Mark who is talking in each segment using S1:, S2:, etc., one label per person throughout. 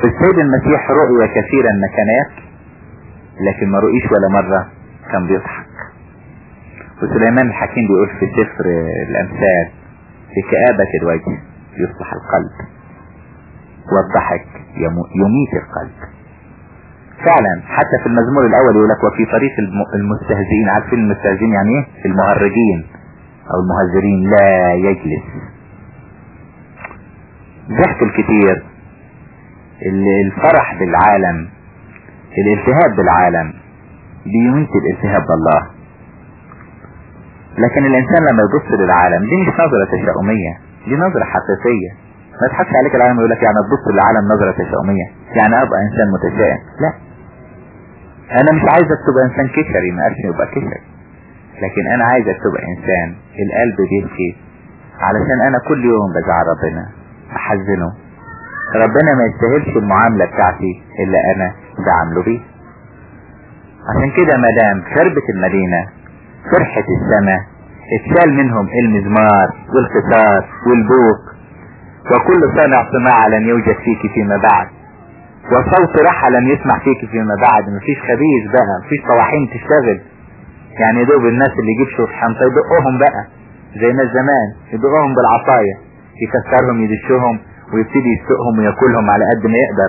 S1: السيد المسيح رؤية كثيرا ما كان يبكي لكن ما رؤيش ولا مرة كان بيضحك وسليمان الحكيم بيقول في سفر الأمثال في كآبة الوجه يصلح القلب والضحك يميت القلب فعلا حتى في المزمور الأول يقول لك وفي طريق المستهزئين عارفين المستهزئين يعني ايه المهرجين أو المهزرين لا يجلس ضحك الكتير الفرح بالعالم الالتهاب بالعالم بيميت الالتهاب بالله لكن الانسان لما يبص للعالم دي مش نظرة تشاؤمية دي نظرة حقيقية ما تضحكش عليك العالم يقول لك يعني تبص للعالم نظرة تشاؤمية يعني ابقى انسان متشائم لا انا مش عايزك تبقى انسان كشري ما قالش يبقى كشري لكن انا عايزك تبقى انسان القلب بيبكي علشان انا كل يوم بزعل ربنا احزنه ربنا ما يستاهلش المعاملة بتاعتي اللي انا بعمله بيه عشان كده مدام خربت المدينة فرحة السماء اتشال منهم المزمار والقطار والبوق وكل صانع صناعة لن يوجد فيك فيما بعد وصوت راحة لم يسمع فيك فيما بعد مفيش خبيث بقى مفيش طواحين تشتغل يعني يدوب الناس اللي يجيب شوف حنطة يدقهم بقى زي ما زمان يدقهم بالعصاية يكسرهم يدشهم ويبتدي يسوقهم وياكلهم على قد ما يقدر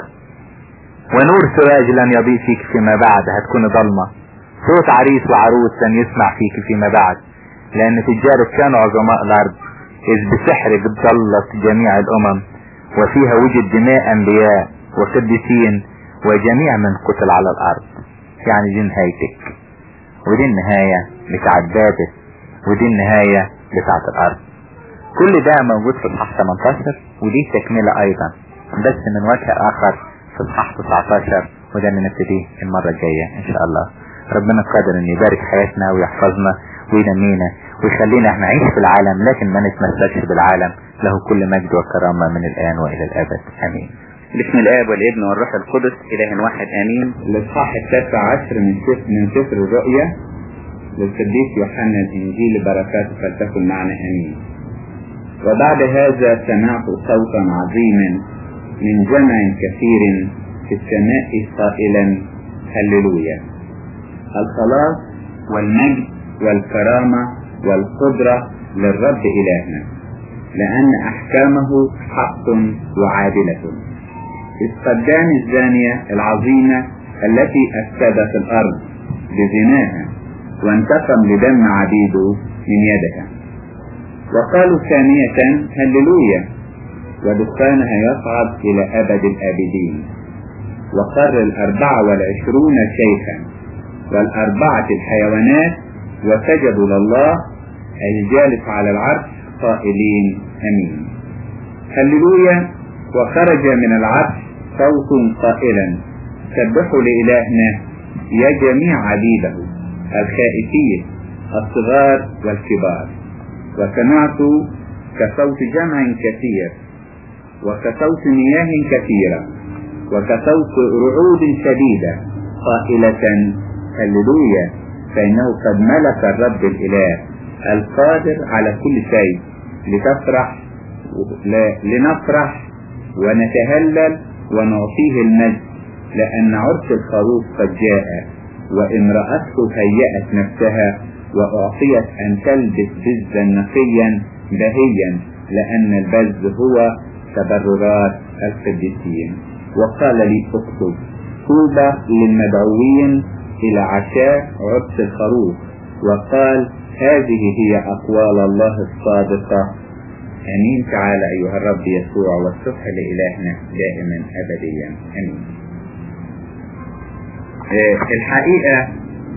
S1: ونور سراج لن يضيء فيك فيما بعد هتكون ضلمة صوت عريس وعروس لن يسمع فيك فيما بعد لان تجارك كانوا عظماء الارض اذ بسحر بتسلط جميع الامم وفيها وجد دماء انبياء وقديسين وجميع من قتل على الارض يعني دي نهايتك ودي النهاية بتاعت بابل ودي النهاية بتاعت الارض كل ده موجود في اصحاح 18 ودي تكملة ايضا بس من وجه اخر في اصحاح 19 وده اللي نبتديه المرة الجاية ان شاء الله ربنا قادر ان يبارك حياتنا ويحفظنا وينمينا ويخلينا احنا نعيش في العالم لكن ما نتمسكش بالعالم له كل مجد وكرامة من الان والى الابد امين
S2: باسم الاب والابن والروح القدس اله واحد امين
S3: الاصحاح التاسع عشر من سفر من سفر الرؤيا للقديس يوحنا الانجيل بركاته فلتكن معنا امين وبعد هذا سمعت صوتا عظيما من جمع كثير في السماء قائلا هللويا الخلاص والمجد والكرامة والقدرة للرب إلهنا لأن أحكامه حق وعادلة إذ قدام الزانية العظيمة التي أفسدت الأرض بزناها وانتقم لدم عبيده من يدها وقالوا ثانية هللويا ودخانها يصعد إلى أبد الآبدين وقر الأربعة والعشرون شيخا والأربعة الحيوانات وسجدوا لله الجالس على العرش قائلين أمين هللويا وخرج من العرش صوت قائلا سبحوا لإلهنا يا جميع عبيده الخائفين الصغار والكبار وسمعت كصوت جمع كثير وكصوت مياه كثيرة وكصوت رعود شديدة قائلة هللويا فإنه قد ملك الرب الإله القادر على كل شيء لتفرح لنفرح ونتهلل ونعطيه المجد لأن عرس الخروف قد جاء وامرأته هيأت نفسها وأعطيت أن تلبس بزا نقيا بهيا لأن البز هو تبررات القديسين وقال لي اكتب طوبى للمدعوين إلى عشاء عرس الخروف وقال هذه هي أقوال الله الصادقة أمين تعالى أيها الرب يسوع والصبح لإلهنا دائما أبديا أمين في الحقيقة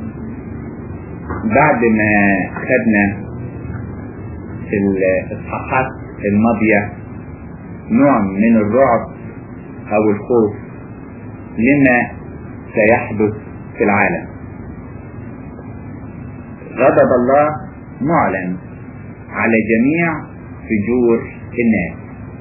S3: بعد ما خدنا في الإصحاحات الماضية نوع من الرعب أو الخوف لما سيحدث في العالم غضب الله معلن على جميع فجور الناس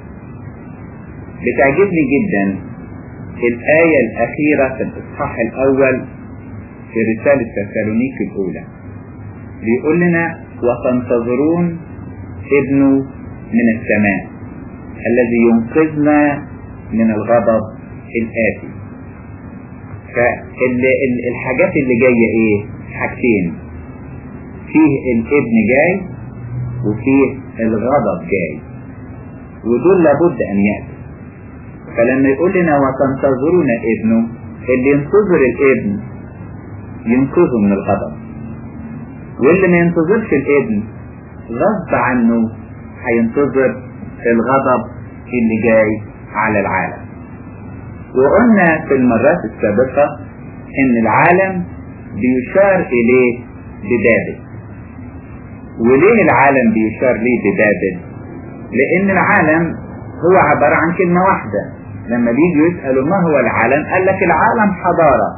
S3: بتعجبني جدا الآية الأخيرة في الإصحاح الأول في رسالة تسالونيك الأولى بيقول لنا وتنتظرون ابنه من السماء الذي ينقذنا من الغضب الآتي فالحاجات اللي جاية ايه حاجتين فيه الابن جاي وفيه الغضب جاي ودول لابد ان يأتي فلما يقول لنا وتنتظرون ابنه اللي ينتظر الابن ينقذه من الغضب واللي ما ينتظرش الابن غصب عنه هينتظر الغضب اللي جاي على العالم وقلنا في المرات السابقة ان العالم بيشار اليه ببابل وليه العالم بيشار ليه ببابل لان العالم هو عبارة عن كلمة واحدة لما بيجوا يسألوا ما هو العالم قال لك العالم حضارة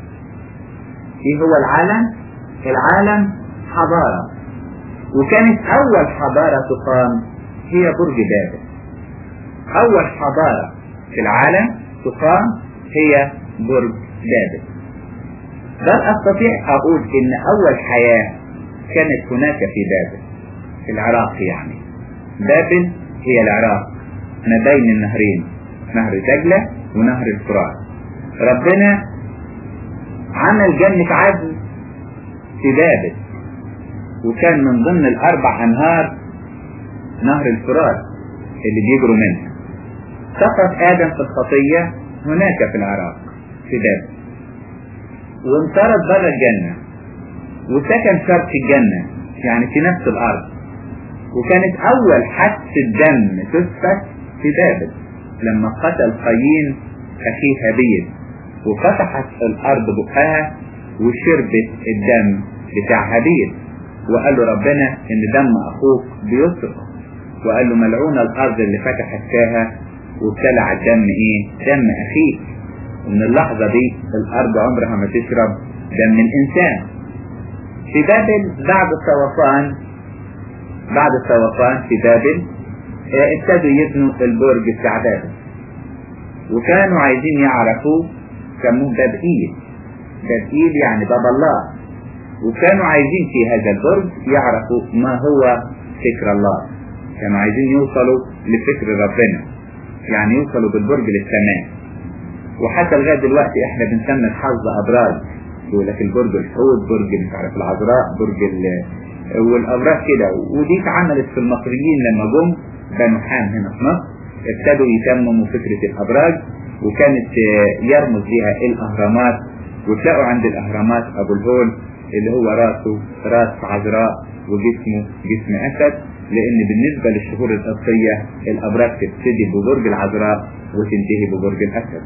S3: ايه هو العالم العالم حضارة وكانت اول حضارة تقام هي برج بابل اول حضارة في العالم تقام هي برج بابل بل استطيع اقول ان اول حياة كانت هناك في بابل في العراق يعني بابل هي العراق ما بين النهرين نهر دجلة ونهر الفرات ربنا عمل جنة عدن في بابل وكان من ضمن الاربع انهار نهر الفرات اللي بيجروا منها سقط ادم في الخطية هناك في العراق في بابل وانطرد بره الجنة وسكن شرق الجنة يعني في نفس الارض وكانت اول حدث الدم تثبت في بابل لما قتل قايين اخيه هابيل وفتحت الارض بقها وشربت الدم بتاع هابيل وقال له ربنا ان دم اخوك بيسرق وقال له ملعونة الارض اللي فتحت فيها وابتلع الدم ايه دم اخيك ومن اللحظة دي الارض عمرها ما تشرب دم الانسان في بابل بعد الطوفان بعد الطوفان في بابل ابتدوا يبنوا البرج بتاع بابل وكانوا عايزين يعرفوا سموه بابئيل بابئيل يعني باب الله وكانوا عايزين في هذا البرج يعرفوا ما هو فكر الله كانوا عايزين يوصلوا لفكر ربنا يعني يوصلوا بالبرج للسماء وحتى لغاية دلوقتي احنا بنسمي الحظ ابراج يقول لك البرج الحوت برج مش عارف العذراء برج والابراج كده ودي اتعملت في المصريين لما جم بنو حام هنا في مصر ابتدوا يتمموا فكرة الابراج وكانت يرمز لها الاهرامات وتلاقوا عند الاهرامات ابو الهول اللي هو راسه راس عذراء وجسمه جسم اسد لان بالنسبة للشهور القبطية الابراج تبتدي ببرج العذراء وتنتهي ببرج الاسد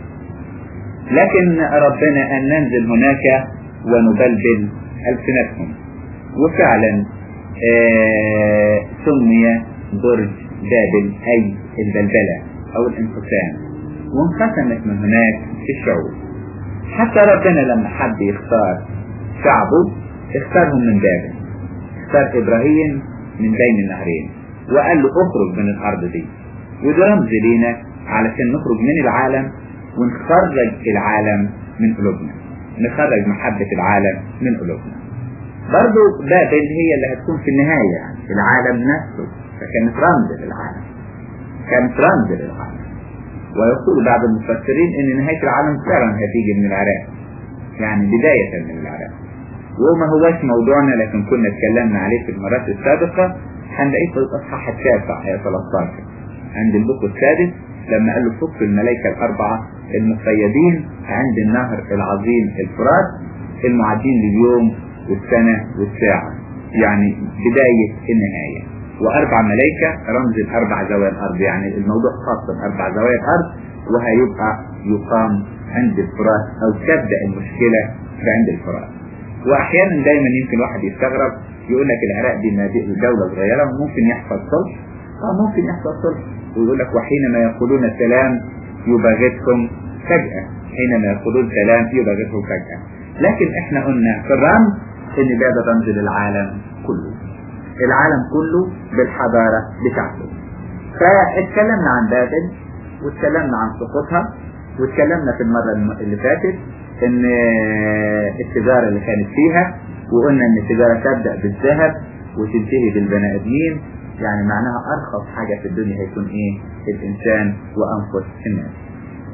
S3: لكن ربنا ان ننزل هناك ونبلبل السنتهم وفعلا آه سمي برج بابل اي البلبلة او الانقسام وانقسمت من هناك الشعوب حتى ربنا لما حب يختار شعبه اختارهم من بابل اختار ابراهيم من بين النهرين وقال له اخرج من الارض دي وده رمز لينا علشان نخرج من العالم ونخرج العالم من قلوبنا نخرج محبة العالم من قلوبنا برضو بابل هي اللي هتكون في النهاية يعني العالم نفسه فكانت رمز للعالم كانت رمز للعالم ويقول بعض المفسرين ان نهاية العالم فعلا هتيجي من العراق يعني بداية من العراق وما هوش موضوعنا لكن كنا اتكلمنا عليه في المرات السابقة هنلاقيه في الإصحاح التاسع آية 13 عند البوك السادس لما قال له فك الملائكة الأربعة المقيدين عند النهر العظيم الفرات المعدين لليوم والسنة والساعة يعني بداية النهاية وأربع ملائكة رمز الأربع زوايا الأرض يعني الموضوع خاص بأربع زوايا الأرض وهيبقى يقام عند الفرات أو تبدأ المشكلة في عند الفرات وأحيانا دايما يمكن واحد يستغرب يقول لك العراق دي دولة صغيرة وممكن يحصل صلح اه ممكن يحصل صلح ويقول لك وحينما يقولون السلام يباغتكم فجأة حينما يقولون سلام يباغتهم فجأة لكن احنا قلنا في الرمز ان ده ده رمز للعالم كله العالم كله بالحضارة بتاعته فاتكلمنا عن بابل واتكلمنا عن سقوطها واتكلمنا في المرة اللي فاتت ان التجارة اللي كانت فيها وقلنا ان التجارة تبدأ بالذهب وتنتهي بالبني ادمين يعني معناها ارخص حاجة في الدنيا هيكون ايه الانسان وانفس الناس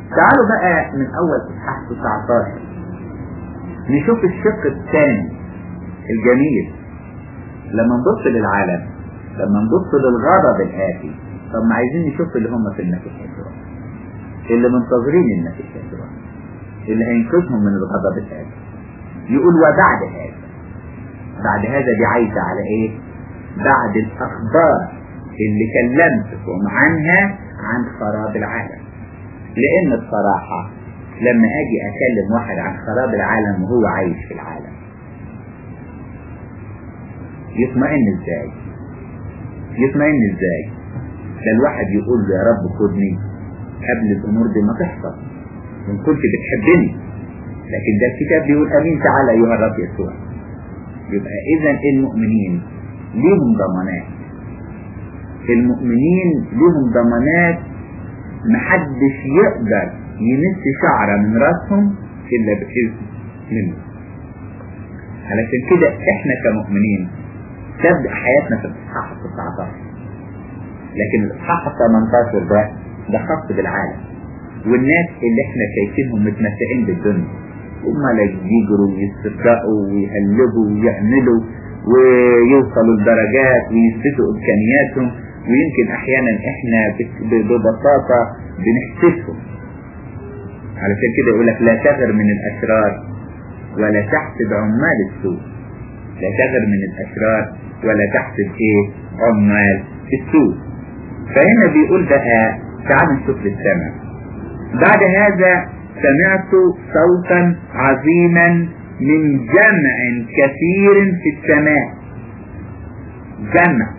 S3: تعالوا بقى من اول اصحاح 19 نشوف الشق الثاني الجميل لما نبص للعالم لما نبص للغضب الآتي طب ما عايزين نشوف اللي هم في المسيح يسوع اللي منتظرين المسيح يسوع اللي هينقذهم من الغضب الآتي يقول وبعد هذا بعد هذا دي عايزة على ايه بعد الاخبار اللي كلمتكم عنها عن خراب العالم لان الصراحة لما اجي اكلم واحد عن خراب العالم وهو عايش في العالم يطمئن ازاي يطمئن ازاي ده الواحد يقول له يا رب خدني قبل الامور دي ما تحصل ان كنت بتحبني لكن ده الكتاب بيقول امين تعالى ايها الرب يسوع يبقى اذا المؤمنين ليهم ضمانات المؤمنين ليهم ضمانات محدش يقدر يمس شعرة من راسهم الا باذن منه علشان كده احنا كمؤمنين تبدأ حياتنا في الاصحاح 19 لكن الاصحاح 18 ده ده خاص بالعالم والناس اللي احنا شايفينهم متمتعين بالدنيا هم لا يجروا ويستفرقوا ويهلبوا ويعملوا ويوصلوا لدرجات ويثبتوا امكانياتهم ويمكن احيانا احنا ببساطة بنحسسهم علشان كده يقول لك لا تغر من الاشرار ولا تحسب عمال السوء لا تغر من الاشرار ولا تحسب ايه عمال السوء فهنا بيقول بقى تعالوا نشوف للسماء بعد هذا سمعت صوتا عظيما من جمع كثير في السماء جمع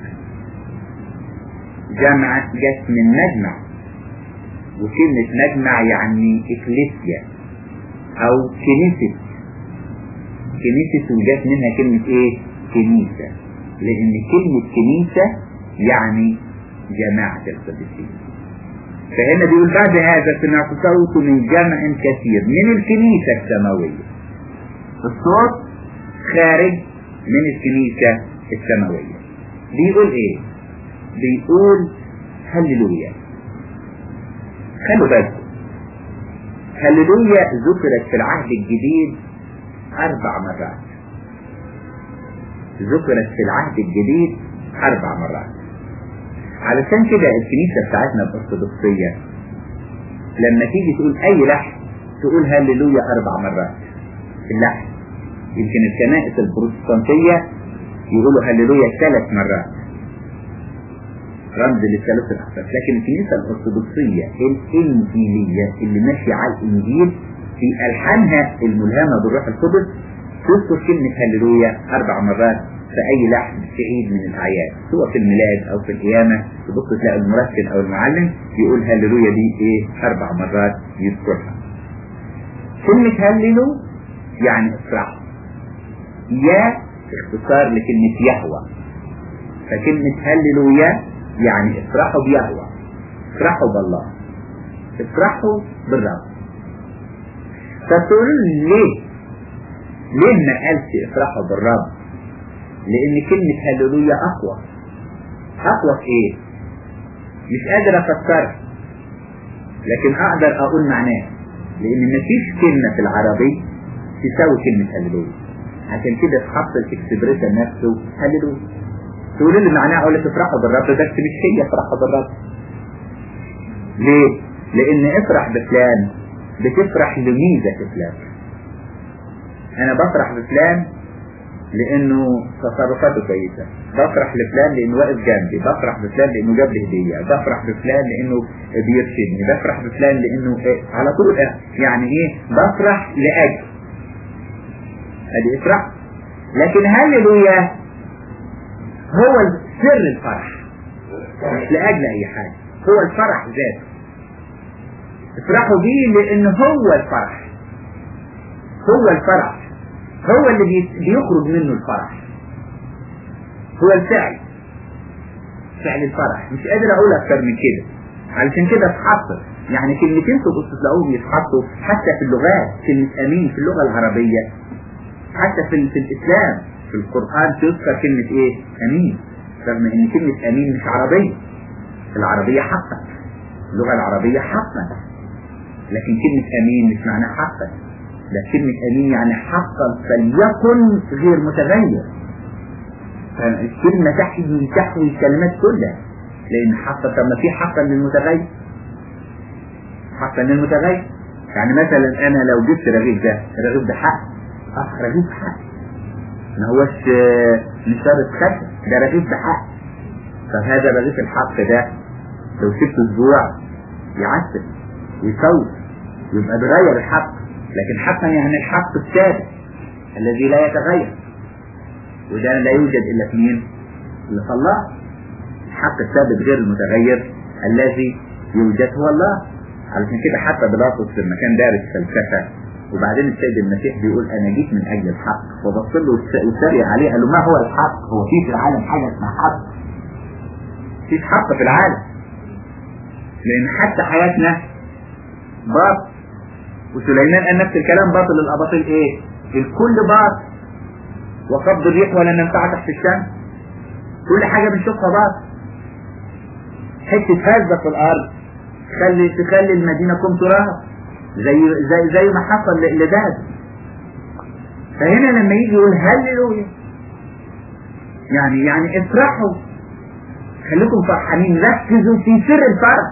S3: جمع جت من مجمع وكلمة مجمع يعني إكليسيا أو كنيسة كنيسة وجت منها كلمة إيه؟ كنيسة لأن كلمة كنيسة يعني جماعة القديسين فهنا بيقول بعد هذا سمعت صوت من جمع كثير من الكنيسة السماوية الصوت خارج من الكنيسة السماوية بيقول ايه بيقول هللويا خلوا بالكم هللويا ذكرت في العهد الجديد اربع مرات ذكرت في العهد الجديد اربع مرات علشان كده الكنيسة بتاعتنا الأرثوذكسية لما تيجي تقول أي لحن تقول هللويا أربع مرات في اللحن يمكن الكنائس البروتستانتية يقولوا هللويا ثلاث مرات رمز للثلاث الأقداس لكن الكنيسة الأرثوذكسية الإنجيلية اللي ماشية على الإنجيل في ألحانها الملهمة بالروح القدس تذكر كلمة هللويا أربع مرات في أي لحن في عيد من الأعياد سواء في الميلاد أو في القيامة تبص تلاقي المرتل أو المعلم يقول هللويا دي إيه أربع مرات يذكرها كلمة هللو يعني افرحوا يا اختصار لكلمة يهوى فكلمة هللويا يعني افرحوا بيهوى افرحوا بالله افرحوا بالرب فتقول ليه ليه ما قالش افرحوا بالرب لان كلمة هللويا اقوى اقوى في ايه مش قادر افسرها لكن اقدر اقول معناه لان مفيش كلمة في العربي تساوي كلمة هللويا عشان كده اتحط الاكسبريشن نفسه هللويا تقول لي معناه اقول لك افرحوا بالرب بس مش هي افرحوا بالرب ليه لان افرح بفلان بتفرح لميزة فلان انا بفرح بفلان لانه تصرفاته كويسة بفرح لفلان لانه واقف جنبي بفرح بفلان لانه جاب لي هدية بفرح بفلان لانه بيرشدني بفرح بفلان لانه إيه؟ على طول إيه؟ يعني ايه بفرح لاجل ادي افرح لكن هللويا هو سر الفرح مش لاجل اي حاجة هو الفرح ذاته افرحوا بيه لان هو الفرح هو الفرح هو اللي بيخرج منه الفرح هو الفعل فعل الفرح مش قادر اقول اكتر من كده علشان كده اتحط يعني كلمتين تبص تلاقوهم يتحطوا حتى في اللغات كلمة امين في اللغة العربية حتى في, في الاسلام في القرآن تذكر كلمة ايه امين رغم ان كلمة امين مش عربية العربية حقا اللغة العربية حقا لكن كلمة أمين مش معناها حقا ده كلمة أمين يعني حقا فليكن غير متغير فالكلمة تحوي تحوي الكلمات كلها لأن حقا طب ما في حقا للمتغير حقا للمتغير يعني مثلا أنا لو جبت رغيف ده الرغيف ده حق أه رغيف حق ما هوش نشارة خشب ده رغيف بحق فهذا رغيف الحق ده لو سبته اسبوع يعسل ويصوت يبقى بغير الحق لكن حقا يعني الحق الثابت الذي لا يتغير وده لا يوجد الا في مين؟ الا في الله الحق الثابت غير المتغير الذي يوجد هو الله علشان كده حتى بيلاطس لما كان دارس فلسفه وبعدين السيد المسيح بيقول انا جيت من اجل الحق فبص له وسريع عليه قال له ما هو الحق؟ هو في في العالم حاجه اسمها حق مفيش حق في العالم لان حتى حياتنا باطل وسليمان قال نفس الكلام باطل الاباطيل ايه الكل باطل وقبض الريح ولا ننفع تحت الشمس كل حاجه بنشوفها باطل حته هزه في الارض تخلي تخلي المدينه كم تراب زي زي زي ما حصل لداد فهنا لما يجي يقول هللويا يعني يعني افرحوا خليكم فرحانين ركزوا في سر الفرح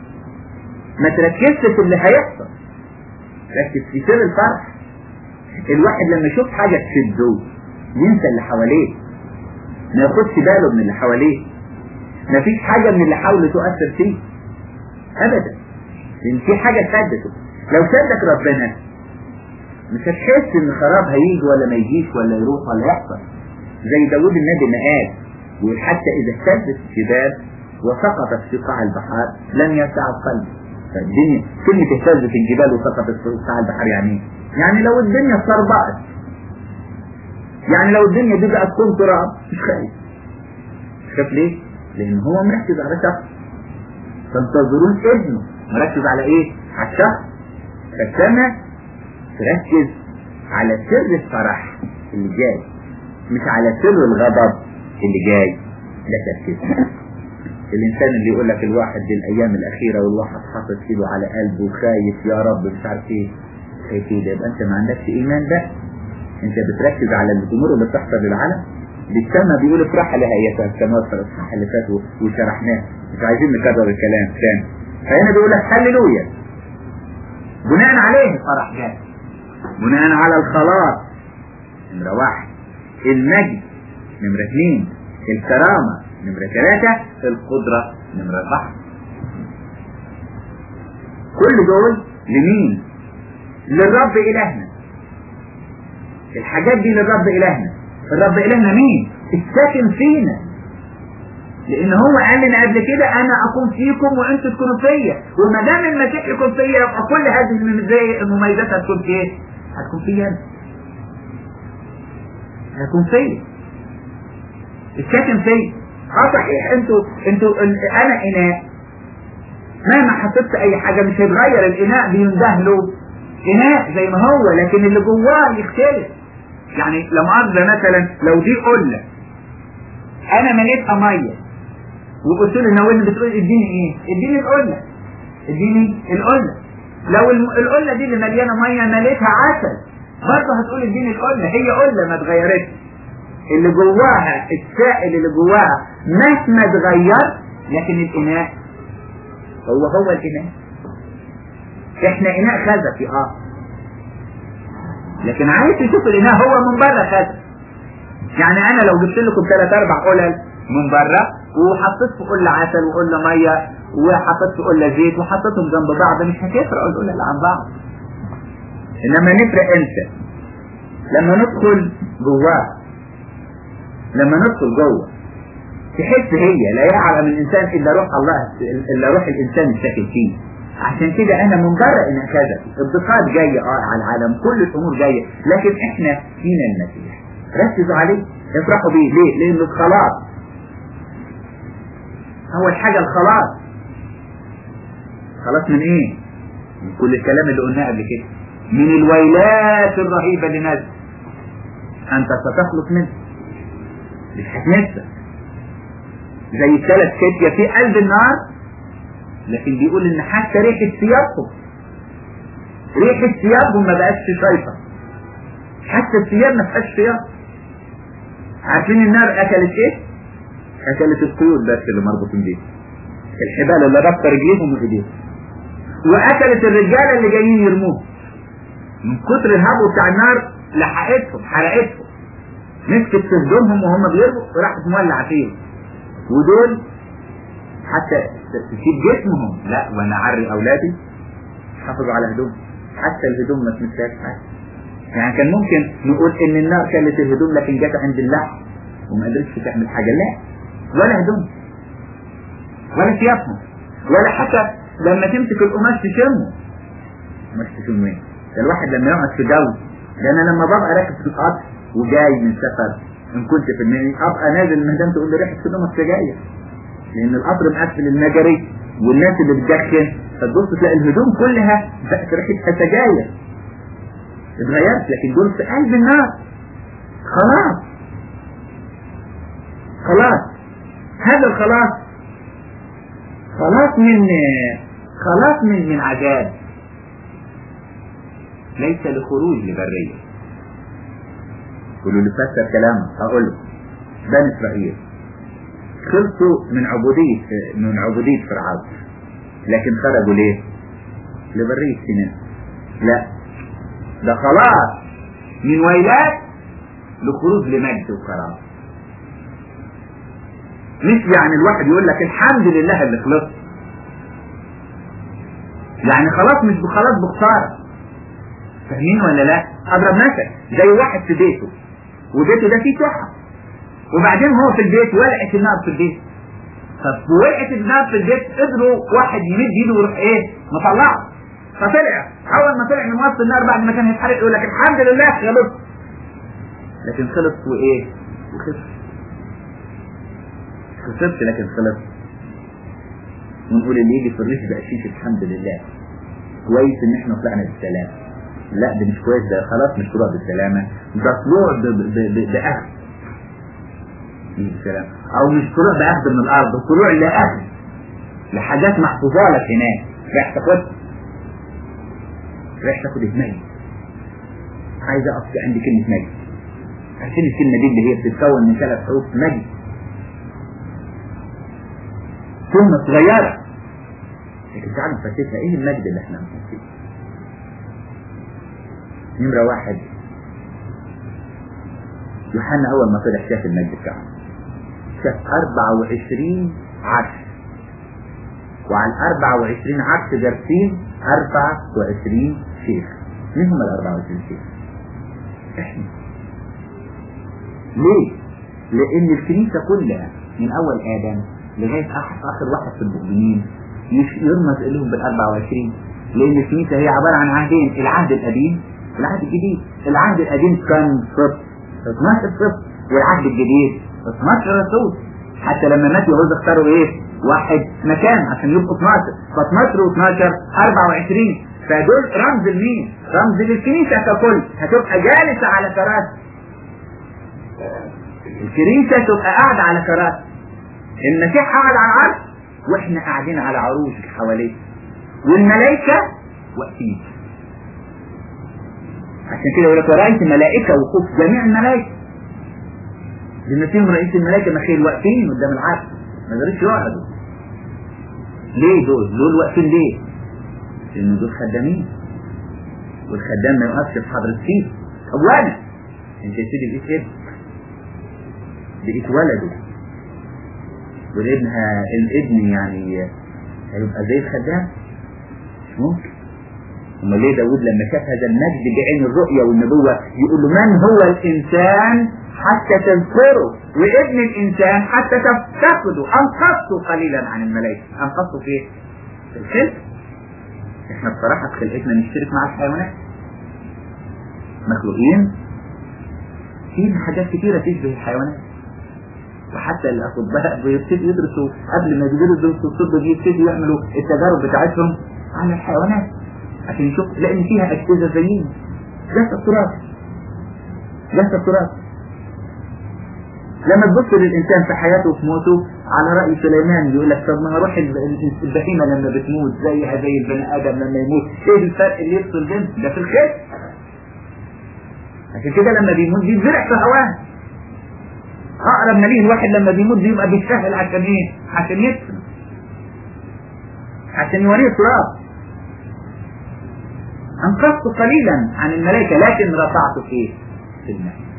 S3: ما تركزش في اللي هيحصل ركز في سر الفرح الواحد لما يشوف حاجة تشده ينسى اللي حواليه ما ياخدش باله من اللي حواليه ما فيش حاجة من اللي حوله تؤثر فيه ابدا لان في حاجة سدته لو سدك ربنا مش هتحس ان خراب هيجي ولا ما يجيش ولا يروح ولا يحصل زي داود النبي ما قال يقول حتى اذا اهتزت الجبال وسقطت في قاع البحار لم يسع القلب فالدنيا كلمة اهتزت الجبال وسقطت في قاع البحر يعني ايه؟ يعني لو الدنيا صربعت يعني لو الدنيا دي بقت كون تراب مش خايف مش خايف ليه؟ لان هو مركز على شخص تنتظرون ابنه مركز على ايه؟ على الشخص فالسماء تركز على سر الفرح اللي جاي مش على سر الغضب اللي جاي لا تركز الانسان اللي يقول لك الواحد دي الايام الاخيره والواحد حاطط ايده على قلبه وخايف يا رب مش عارف ايه خايف ايه ده يبقى انت ما عندكش ايمان بقى انت بتركز على الامور اللي بتحصل للعالم دي السماء بيقول افرح لها ايتها السماء في الاصحاح اللي فات وشرحناه مش عايزين نكرر الكلام تاني فهنا بيقول لك هللويا بناء عليه الفرح جاي بناء على الخلاص نمرة واحد المجد نمرة اثنين الكرامة نمرة ثلاثة القدرة نمرة أربعة كل دول لمين؟ للرب إلهنا الحاجات دي للرب إلهنا الرب إلهنا مين؟ الساكن فينا لان هو قال لنا قبل كده انا اكون فيكم وانتم تكونوا فيا وما دام المسيح يكون فيا يبقى كل هذه المميزات هتكون في ايه؟ هتكون فيا انا هتكون فيا الساكن فيا اه صحيح انتوا انتوا انا اناء مهما حطيت اي حاجه مش هيتغير الاناء بينده له اناء زي ما هو لكن اللي جواه يختلف يعني لما مؤاخذه مثلا لو دي قله انا مليتها ميه وقلت له ناولني بتقول اديني ايه اديني القله اديني القله لو القله دي اللي مليانه ميه مليتها عسل برضه هتقول اديني القله هي قله ما اتغيرتش اللي جواها السائل اللي جواها مهما اتغير لكن الاناء هو هو الاناء احنا اناء خزفي اه لكن عايز تشوف الاناء هو من بره خزف يعني انا لو جبت لكم ثلاث اربع قلل من بره وحطيت في قله عسل وقله ميه وحطيت في قله زيت وحطيتهم جنب بعض مش هتفرق القلل عن بعض انما نفرق امتى لما ندخل جواه لما ندخل جوه تحس هي لا يعلم الانسان الا روح الله الا روح الانسان الساكن فيه عشان كده انا من بره انا كذا الضغط جايه اه على العالم كل الامور جايه لكن احنا فينا المسيح ركزوا عليه افرحوا بيه ليه لانه خلاص اول حاجة الخلاص خلاص من ايه من كل الكلام اللي قلناه قبل كده من الويلات الرهيبة اللي نازل انت ستخلص منه مش هتنسى زي الثلاث فتية في قلب النار لكن بيقول ان حتى ريحة ثيابهم ريحة ثيابهم ما بقتش شايفة حتى الثياب ما فيهاش ثياب عارفين النار اكلت ايه؟ اكلت القيود بس اللي مربوطين بيها الحبال اللي ربط رجليهم وايديهم واكلت الرجاله اللي جايين يرموهم من كتر الهبو بتاع النار لحقتهم حرقتهم مسكت في هدومهم وهم بيرموا وراحت مولعه فيهم ودول حتى تسيب جسمهم لا وانا اعري اولادي حافظوا على هدوم حتى الهدوم ما تمسكهاش حاجه يعني كان ممكن نقول ان النار كلت الهدوم لكن جت عند اللحم وما قدرتش تعمل حاجه لا ولا هدوم ولا ثيابهم ولا حتى لما تمسك القماش تشمه قماش تشمه ايه؟ ده الواحد لما يقعد في جو ده انا لما ببقى راكب في القطر وجاي من سفر ان كنت في النادي ابقى نازل من هدام تقول لي ريحه هدومك سجاير لان القطر مقفل المجري والناس اللي بتدخن فتبص تلاقي الهدوم كلها بقت ريحتها سجاير اتغيرت لكن دول في قلب النار خلاص خلاص هذا الخلاص خلاص من خلاص من من عذاب ليس لخروج لبرية قولوا لي فسر كلامه هقول له بني اسرائيل خلصوا من عبودية من عبودية فرعون لكن خرجوا ليه؟ لبرية سيناء لا ده خلاص من ويلات لخروج لمجد وكرامة مش يعني الواحد يقول لك الحمد لله اللي خلصت يعني خلاص مش خلاص بخسارة فاهمين ولا لا اضرب مثل زي واحد في بيته وبيته ده فيه تحف وبعدين هو في البيت ولعت النار في البيت طب ولعت النار في البيت قدروا واحد يمد ايده ويروح ايه مطلعه فطلع اول ما طلع من وسط النار بعد ما كان هيتحرق يقول لك الحمد لله خلص لكن خلص وايه وخسر خسرت لكن خلص ونقول اللي يجي في الريش بقشيش الحمد لله كويس ان احنا طلعنا بالسلام لا ده مش كويس ده خلاص مش طلوع بالسلامة ده طلوع بأخذ مش بالسلامة او مش طلوع بأخذ من الارض طلوع لأخذ لحاجات محفوظة لك هناك رايح تاخدها رايح تاخد الميت عايز اقف عند كلمة ميت عشان الكلمة دي اللي هي بتتكون من ثلاث حروف ميت ثم صغيرة لكن تعالوا نفتشها ايه المجد اللي احنا فيه نمرة واحد يوحنا اول ما طلع شاف المجد بتاعه شاف 24 عرش وعلى 24 عرش جالسين 24 شيخ مين هم ال 24 شيخ؟ احنا ليه؟ لان الكنيسة كلها من اول ادم لغاية اخر واحد في المؤمنين يرمز لهم بال 24 لان الكنيسة هي عبارة عن عهدين العهد القديم والعهد الجديد العهد القديم كان صفر 12 صفر والعهد الجديد 12 رسول حتى لما مات يهوذا اختاروا ايه واحد مكان عشان يبقوا 12 ف 12 و12 24 فدول رمز لمين رمز للكنيسة ككل هتبقى جالسة على كراسي الكنيسة تبقى قاعدة على كراسي المسيح قاعد على العرش واحنا قاعدين على عروش حواليه والملائكة واقفين عشان كده يقول لك ورأيت ملائكة وقوف جميع الملائكة لأن فيهم رئيس الملائكة مخيل واقفين قدام العرش ما قدروش يقعدوا ليه دول؟ دول واقفين ليه؟ لأن دول خدامين والخدام ما يوقفش في حضرة فيه طب وانا انت يا سيدي بقيت ابن بقيت ولده والابن ها الابن يعني هيبقى زي الخدام مش ممكن امال ليه داود لما شاف هذا المجد بعين الرؤيا والنبوة يقول له من هو الانسان حتى تذكره وابن الانسان حتى تفتقده انقذته قليلا عن الملائكة انقذته في في الخلق احنا بصراحة في خلقتنا نشترك مع الحيوانات مخلوقين في حاجات كتيرة تشبه الحيوانات وحتى الاطباء بيبتدوا يدرسوا قبل ما يدرسوا الطب بيبتدوا يعملوا التجارب بتاعتهم على الحيوانات عشان يشوف لان فيها اجهزه زينا جسد تراث جسد تراث لما تبص للانسان في حياته وفي موته على رأي سليمان يقول لك طب ما روح البهيمة لما بتموت زيها زي البني آدم لما يموت ايه الفرق اللي يفصل بينهم ده في الخير عشان كده لما بيموت بيتزرع في هواه اقرب ما ليه الواحد لما بيموت بيبقى بيتسهل عشان ايه عشان يدفن عشان يوريه تراب انقذت قليلا عن الملائكة لكن رفعت في في المجد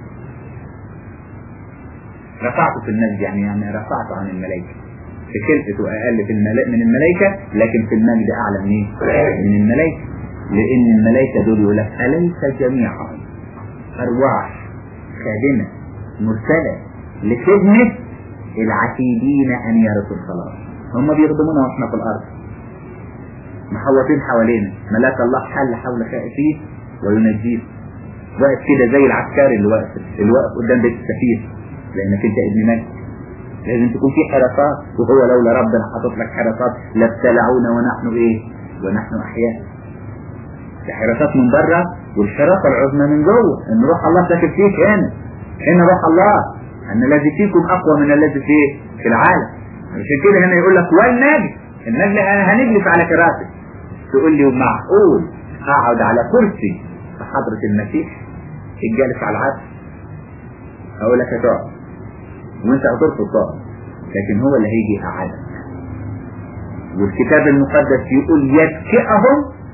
S3: رفعت في المجد يعني يعني رفعت عن الملائكة في خلقته اقل في الملائكة من الملائكة لكن في المجد اعلى من ايه من الملائكة لان الملائكة دول يقول لك اليس جميعهم ارواح خادمة مرسلة لخدمة العتيدين ان يرثوا الخلاص هم بيخدمونا واحنا في الارض محوطين حوالينا ملاك الله حل حول خائفيه وينجيه واقف كده زي العسكري اللي واقف اللي واقف قدام بيت السفير لانك انت ابن ملك لازم تكون في حراسات وهو لولا ربنا حاطط لك حراسات لابتلعونا ونحن ايه ونحن احياء في حراسات من بره والحراسه العظمى من جوه ان روح الله ساكن فيك هنا هنا روح الله ان الذي فيكم اقوى من الذي في في العالم عشان كده هنا يقول لك والنجم النجم هنجلس على كراسي تقول لي معقول اقعد على كرسي في حضرة المسيح الجالس على العرش اقول لك هتقعد وانت هترفض تقعد لكن هو اللي هيجي يقعدك والكتاب المقدس يقول يتكئهم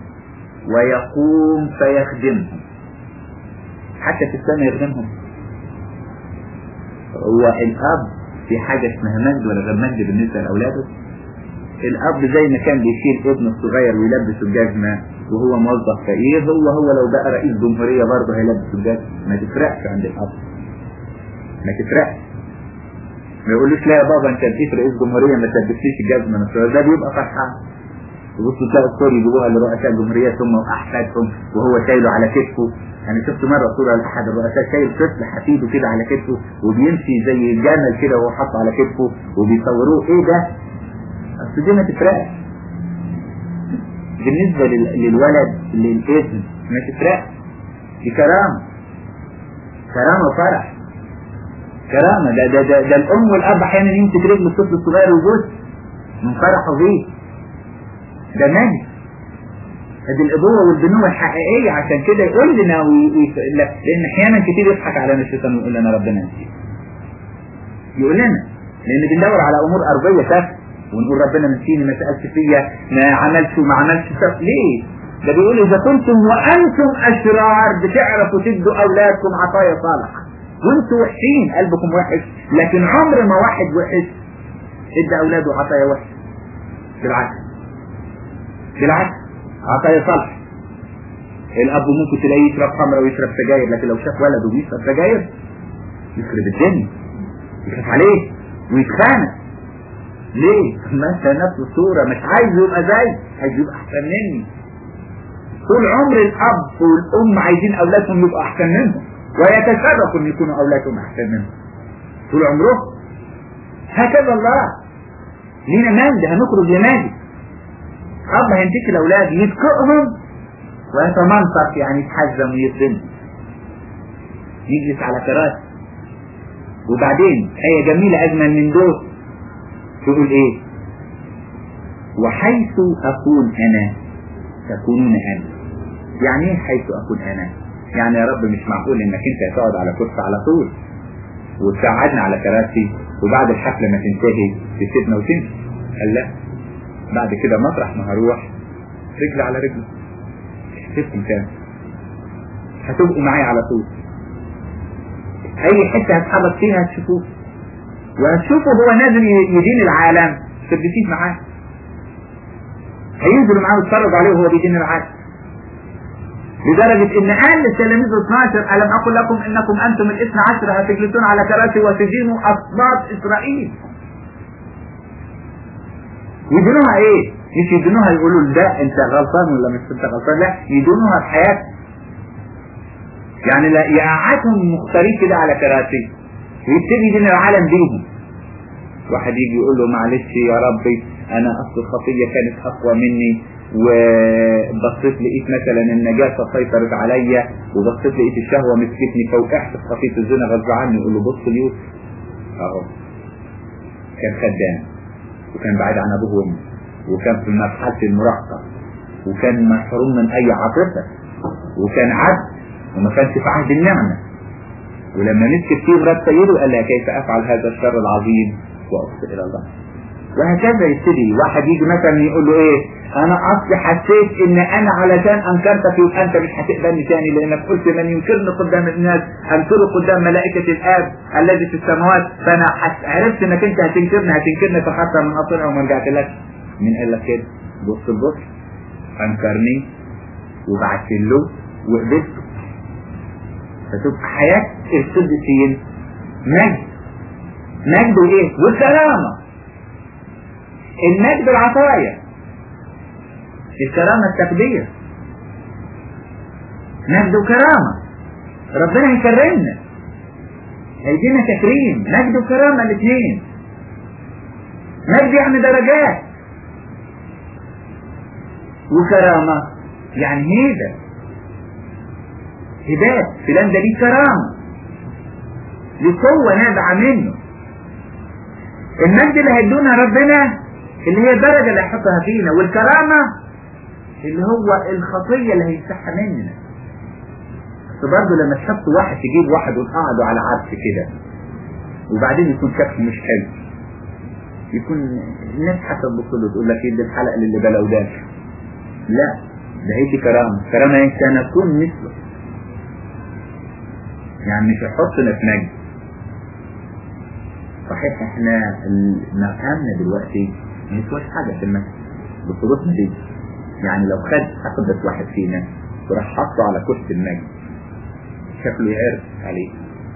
S3: ويقوم فيخدمهم حتى في السماء يخدمهم هو الاب في حاجة اسمها مجد ولا غير مجد بالنسبة لأولاده الاب زي ما كان بيشيل ابنه الصغير ويلبسه الجزمة وهو موظف فقير هو هو لو بقى رئيس جمهورية برضه هيلبسه الجزمة ما تفرقش عند الاب ما تفرقش ما يقولوش لا يا بابا انت بقيت رئيس جمهورية ما تلبسليش الجزمة مثلا ده بيبقى فرحان وبصوا تلاقوا الصور يجيبوها لرؤساء الجمهورية ثم واحفادهم وهو شايله على كتفه انا شفت مرة صورة لاحد الرؤساء شايل طفل حفيده كده على كتفه وبيمشي زي الجمل كده وهو حاطه على كتفه وبيصوروه ايه ده اصل دي ما تفرقش بالنسبة للولد للابن ما تفرقش دي كرامة كرامة وفرح كرامة ده ده ده, ده الأم والأب أحيانا يمسك رجل الطفل الصغير ويبص من فرحه بيه ده مجد هذه الأبوة والبنوة الحقيقية عشان كده يقول لنا وي... وي... لأن أحيانا كتير يضحك علينا الشيطان ويقول لنا ربنا نسيب يقول لنا لأن بندور على أمور أرضية تافهة ونقول ربنا نسيني ما سألش فيا ما عملش وما عملش سف ليه ده بيقول إذا كنتم وأنتم أشرار بتعرفوا تدوا أولادكم عطايا صالحة وانتوا وحشين قلبكم وحش لكن عمر ما واحد وحش ادى أولاده عطايا وحش بالعكس بالعكس عطايا صالحة الأب ممكن تلاقيه يشرب خمرة ويشرب سجاير لكن لو شاف ولده بيشرب سجاير يخرب الدنيا يخاف عليه ويتخانق ليه؟ ما انت نفس الصورة مش عايز يبقى زي عايز يبقى احسن مني طول عمر الاب والام عايزين اولادهم يبقوا احسن منهم ويتشرفوا ان يكونوا اولادهم احسن منهم طول عمرهم هكذا الله لينا مجد هنخرج لمجد اب هيمسك الاولاد يتكئهم ويتمنطق يعني يتحزم ويصدم يجلس على كراسي وبعدين آية جميلة أجمل من دول تقول ايه وحيث اكون انا تكونون انت يعني ايه حيث اكون انا يعني يا رب مش معقول انك انت تقعد على كرسي على طول وتقعدنا على كراسي وبعد الحفلة ما تنتهي تسيبنا وتمشي قال لا بعد كده مطرح ما هروح رجل على رجل سيبكم تاني هتبقوا معايا على طول اي حتة هتحرك فيها هتشوفوه وهتشوفه هو نازل يدين العالم ثبتيه معاه هينزلوا معاه ويتفرجوا عليه وهو بيدين العالم لدرجة ان قال للتلاميذ 12 ألم أقل لكم إنكم أنتم الاثنى عشر هتجلسون على كراسي وتدينوا أصباط إسرائيل يدينوها إيه؟ مش يدينوها يقولوا ده أنت غلطان ولا مش أنت غلطان لا يدينوها بحياتك يعني لا يقعدهم مختارين كده على كراسي ويبتدي يدين العالم بيهم واحد يجي يقول له معلش يا ربي انا اصل الخطية كانت اقوى مني وبصيت لقيت مثلا النجاسة سيطرت عليا وبصيت لقيت الشهوة مسكتني فوقعت في خطية الزنا غصب عني يقول له بص ليوسف اهو كان خدام وكان بعيد عن ابوه وامه وكان في مرحلة المراهقة وكان محروم من اي عاطفة وكان عبد وما كانش في عهد النعمة ولما مسك فيه مرات سيده قال لها كيف افعل هذا الشر العظيم واخطئ الى الله وهكذا يبتدي واحد يجي مثلا يقول له ايه انا اصلي حسيت ان انا علشان انكرتك يبقى انت مش هتقبلني تاني لانك قلت من ينكرني قدام الناس انكره قدام ملائكة الاب الذي في السماوات فانا حس- عرفت انك انت هتنكرني هتنكرني فحتى من اطلع وما رجعت لك مين قال لك كده بص بص انكرني وبعت له وقبلته فتبقى حياة القديسين مجد مجد وايه والكرامة المجد العطايا الكرامة التقدير مجد وكرامة ربنا يكرمنا هيدينا تكريم مجد وكرامة الاثنين مجد يعني درجات وكرامة يعني هيبة هبات فلان ده ليه كرامة ليه قوة نابعة منه المجد اللي هيدونا ربنا اللي هي الدرجة اللي هيحطها فينا والكرامة اللي هو الخطية اللي هيفتحها مننا بس برضه لما تحط واحد تجيب واحد وتقعده على عرش كده وبعدين يكون شكله مش حلو يكون الناس حتى تبص له تقول لك ايه ده الحلقة اللي بلا ده لا ده هي دي كرامة كرامة انت نكون مثله يعني مش هيحطنا في نجد صحيح احنا مقامنا دلوقتي ما يسواش حاجة في المسجد بصورتنا دي يعني لو خد اقدس واحد فينا وراح حطه على كرسي المجد شكله يعرف عليه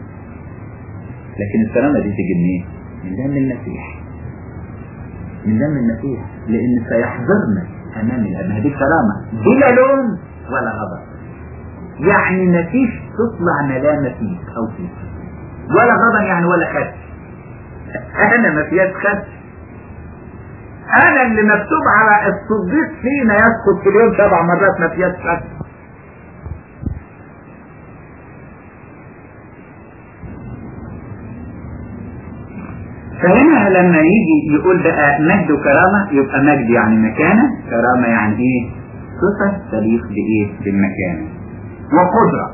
S3: لكن الكرامة دي تيجي منين؟ من دم المسيح من دم المسيح لان سيحضرنا امام الاب هذه كرامة بلا لوم ولا غضب يعني مفيش تطلع ملامة فيك او فيك ولا غضب يعني ولا خدش انا ما فيهاش خدش انا اللي مكتوب على الصديق فينا يسقط في اليوم سبع مرات ما فيهاش خدش فهنا لما يجي يقول بقى مجد وكرامة يبقى مجد يعني مكانة كرامة يعني ايه صفة تليق بايه بالمكانة وقدرة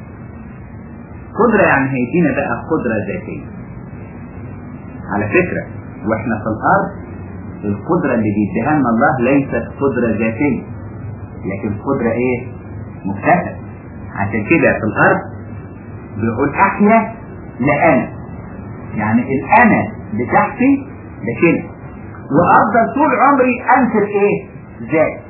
S3: قدرة يعني هيدينا بقى قدرة ذاتية على فكرة واحنا في الارض القدرة اللي بيديها لنا الله ليست قدرة ذاتية لكن قدرة ايه مكتسبة عشان كده في الارض بيقول احيا لا انا يعني الانا بتاعتي ده كده وافضل طول عمري انكر ايه ذاتي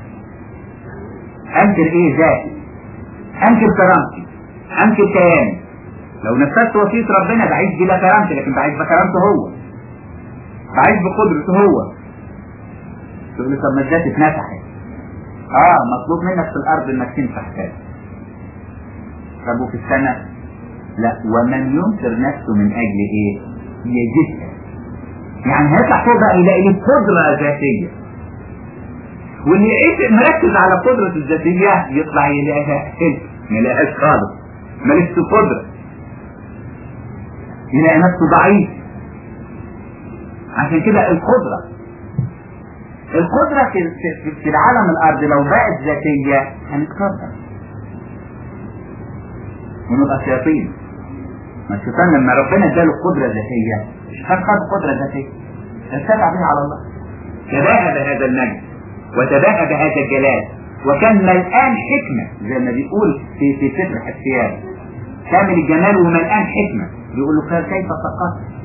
S3: انكر ايه ذاتي انكر كرامتي انكر كياني لو نفذت وصية ربنا بعيش بلا كرامتي لكن بعيش بكرامته هو بعيش بقدرته هو تقول لي طب ما الذات اتنفحت اه مطلوب منك في الارض انك تنفح ذاتي طب وفي السماء لا ومن ينكر نفسه من اجل ايه يجدها يعني هيطلع فوق بقى يلاقي ليه قدرة ذاتية واللي يعيش مركز على قدرة الذاتية يطلع يلاقيها حلو ما يلاقيهاش خالص ماليش قدرة يلاقي نفسه ضعيف عشان كده القدرة القدرة في, في, في العالم الأرض لو بقت ذاتية هنتكبر ونبقى شياطين ما الشيطان لما ربنا اداله قدرة ذاتية الشيطان خد قدرة ذاتية ارتفع بها على الله تباهى بهذا المجد وتباهى بهذا الجلال وكان ملآن حكمة زي ما بيقول في في سفر حسيان كامل الجمال وملآن حكمة يقول له كيف سقطت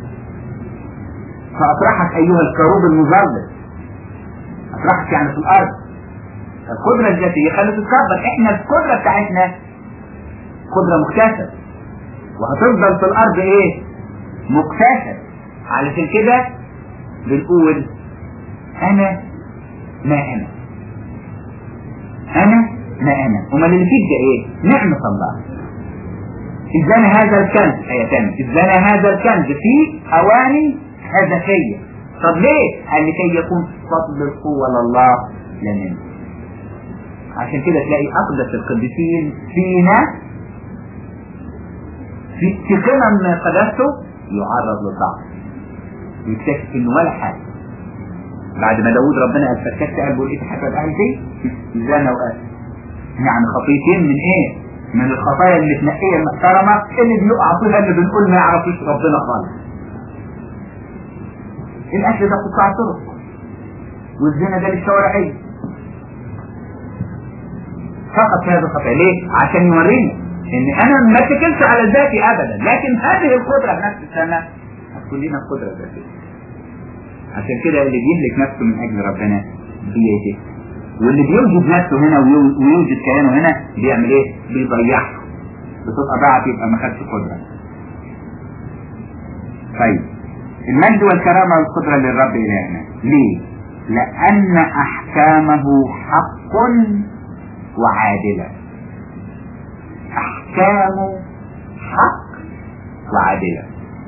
S3: فأطرحك أيها الكروب المظلل أطرحك يعني في الأرض القدرة الذاتية خلت تتكبر احنا القدرة بتاعتنا قدرة مكتسبة وهتفضل في الارض ايه مكتسب علشان كده بنقول انا ما انا انا ما انا امال اللي فيك ده ايه نعمة الله اذ انا هذا الكنز ايه تاني اذ انا هذا الكنز في اواني هدفية طب ليه قال لكي يكون فضل القوة لله لا منه عشان كده تلاقي اقدس القديسين فينا في في قمم قدسته يعرض للضعف ويكتشف انه ولا حاجة بعد ما داود ربنا قال فككت قلبه لقيت حسب قلبي زنا وقال يعني خطيتين من ايه من الخطايا المتنقية المحترمة اللي بيقع فيها اللي بنقول ما يعرفوش ربنا خالص الاكل ده قطاع طرق والزنا ده للشوارعية فقط هذا الخطأ ليه؟ عشان يورينا ان انا ما اتكلش على ذاتي ابدا لكن هذه القدرة بنفس السنة هتكون لنا القدرة الذاتية عشان كده اللي بيهلك نفسه من اجل ربنا بيجي واللي بيوجد نفسه هنا ويو- ويوجد كيانه هنا بيعمل ايه؟ بيضيعه بتبقى ضاعت يبقى ما خدش قدرة طيب المجد والكرامة والقدرة للرب إلهنا ليه؟ لأن أحكامه حق وعادلة أحكامه حق وعادلة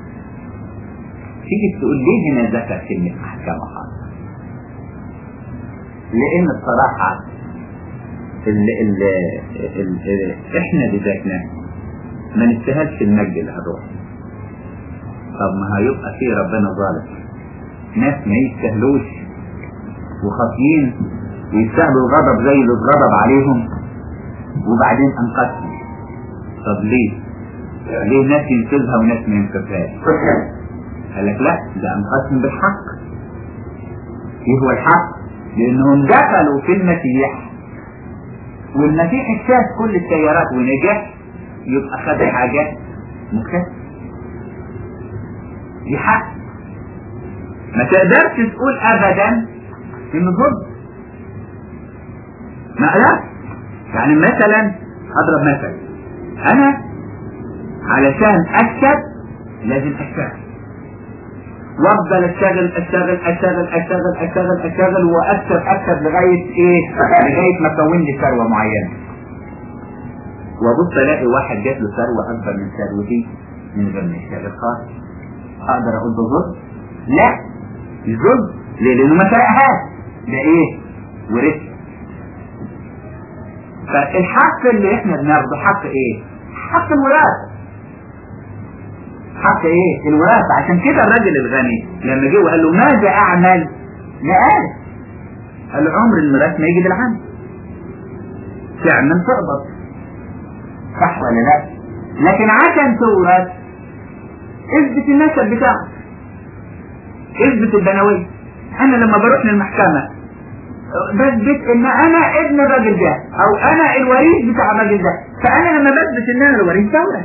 S3: تيجي تقول ليه هنا ذكر كلمة أحكامه حق لأن الصراحة ال ال ال ال إحنا بذاتنا ما نستاهلش المجد اللي هنروح طب ما هيبقى في ربنا ظالم ناس ما يستاهلوش وخاطيين ويستاهلوا الغضب زي اللي اتغضب عليهم وبعدين انقذهم طب ليه؟ ليه ناس ينقذها وناس ما ينقذهاش؟ قال لك لا ده انقذهم بالحق ايه هو الحق؟ لانهم دخلوا في المسيح والمسيح اجتاز كل التيارات ونجح يبقى خد حاجة مكتسب دي حق ما تقدرش تقول ابدا انه ظلم ما لا يعني مثلا اضرب مثل انا علشان اكسب لازم اشتغل وافضل اشتغل اشتغل اشتغل اشتغل اشتغل اشتغل واكسب اكسب لغايه ايه لغايه ما اكون لي ثروه معينه وابص الاقي واحد جات له ثروه اكبر من ثروتي من غير ما يشتغل خالص اقدر اقول ده ظلم؟ لا مش ظلم ليه؟ لانه ما سرقهاش ده ايه؟ ورث فالحق اللي احنا بناخده حق ايه؟ حق الوراثه حق ايه؟ الوراثه عشان كده الراجل الغني لما جه وقال له ماذا اعمل؟ لا قال قال له عمر الميراث ما يجي بالعمل فعلا تقبض صح ولا لا؟ لكن عشان تورث اثبت النسب بتاعك اثبت البنوية انا لما بروح للمحكمة بثبت ان انا ابن الراجل ده او انا الوريث بتاع الراجل ده فانا لما بثبت ان انا الوريث دورة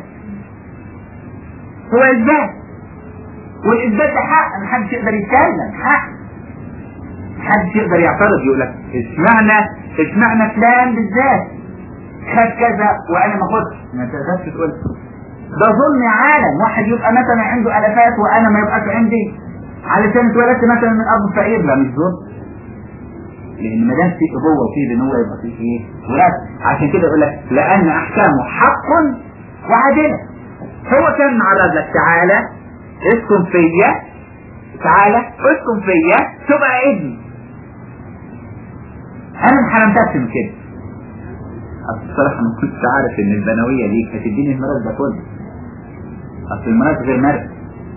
S3: هو اثبات والاثبات ده حق محدش يقدر يتكلم حق محدش يقدر يعترض يقول لك اشمعنى اشمعنى فلان بالذات خد كذا وانا ما خدش ما تقدرش تقول ده ظلم يا عالم واحد يبقى مثلا عنده الافات وانا ما يبقاش عندي علشان اتولدت مثلا من اب فقير لا مش ظلم لان ما دام في ابوه وفي بنوه يبقى في ايه وراث عشان كده يقول لك لان احكامه حق وعادله هو كان معرض لك تعالى اسكن فيا تعالى اسكن فيا تبقى ابني انا ما حرمتكش من كده اصل الصراحه ما كنتش عارف ان البنويه دي هتديني المرض ده كله اصل المرض غير مرض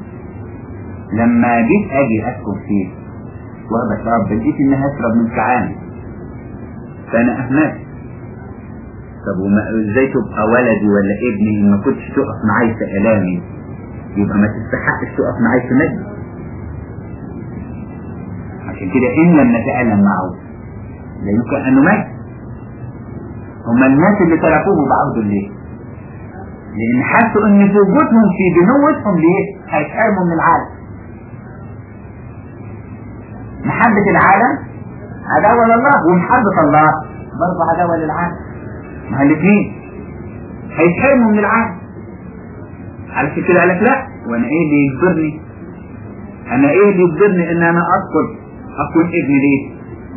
S3: لما جيت اجي اسكن فيه واخد اشرب لقيت انها اشرب من كعاني فانا اهملت طب وما ازاي تبقى ولدي ولا ابني ان ما كنتش تقف معايا في الامي يبقى ما تستحقش تقف معايا في مجد عشان كده ان لم نتألم معه لا يمكن ان نمجد هم الناس اللي تركوه بعوض ليه لان حسوا ان في وجودهم في بنوتهم ليه هيتحرموا من العالم محبة العالم عداوة لله ومحبة الله برضه عداوة للعالم ما الاثنين هيتحرموا من العالم علشان كده قال لك لا وانا ايه اللي يجبرني انا ايه اللي يجبرني ان انا ادخل اكون ابن ليه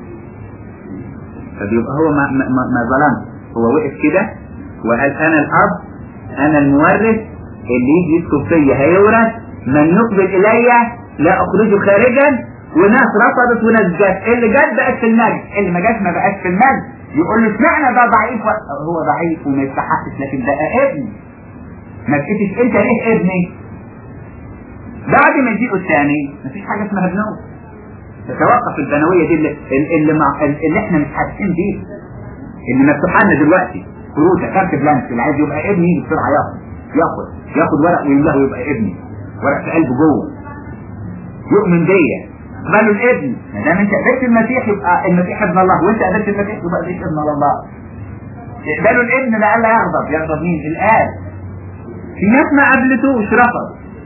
S3: فبيبقى هو ما, ما, ما ظلمش هو وقف كده وقال انا الاب انا المورث اللي يجي يسكن فيا هيورث من يقبل الي لا اخرجه خارجا وناس رفضت وناس جت اللي جت بقت في المجد اللي ما جاش ما بقاش في المجد يقول له اشمعنى ده ضعيف هو ضعيف وما يستحقش لكن ده ابني ما بقيتش انت ليه ابني بعد ما يجيء الثاني مفيش حاجة اسمها بنوة تتوقف البنوية دي اللي, اللي, مع اللي احنا مش حاسين بيها اللي مفتوحة لنا دلوقتي فروجة كارت بلانك اللي عايز يبقى ابني يجي بسرعة ياخد ياخد ياخد ورق ويملاه ويبقى ابني ورق في قلبه جوه يؤمن بيا اقبلوا الابن ما دام انت قبلت المسيح يبقى المسيح ابن الله وانت قبلت المسيح يبقى المسيح ابن الله اقبلوا الابن لألا يغضب يغضب مين الآب في ناس ما قبلتوش رفض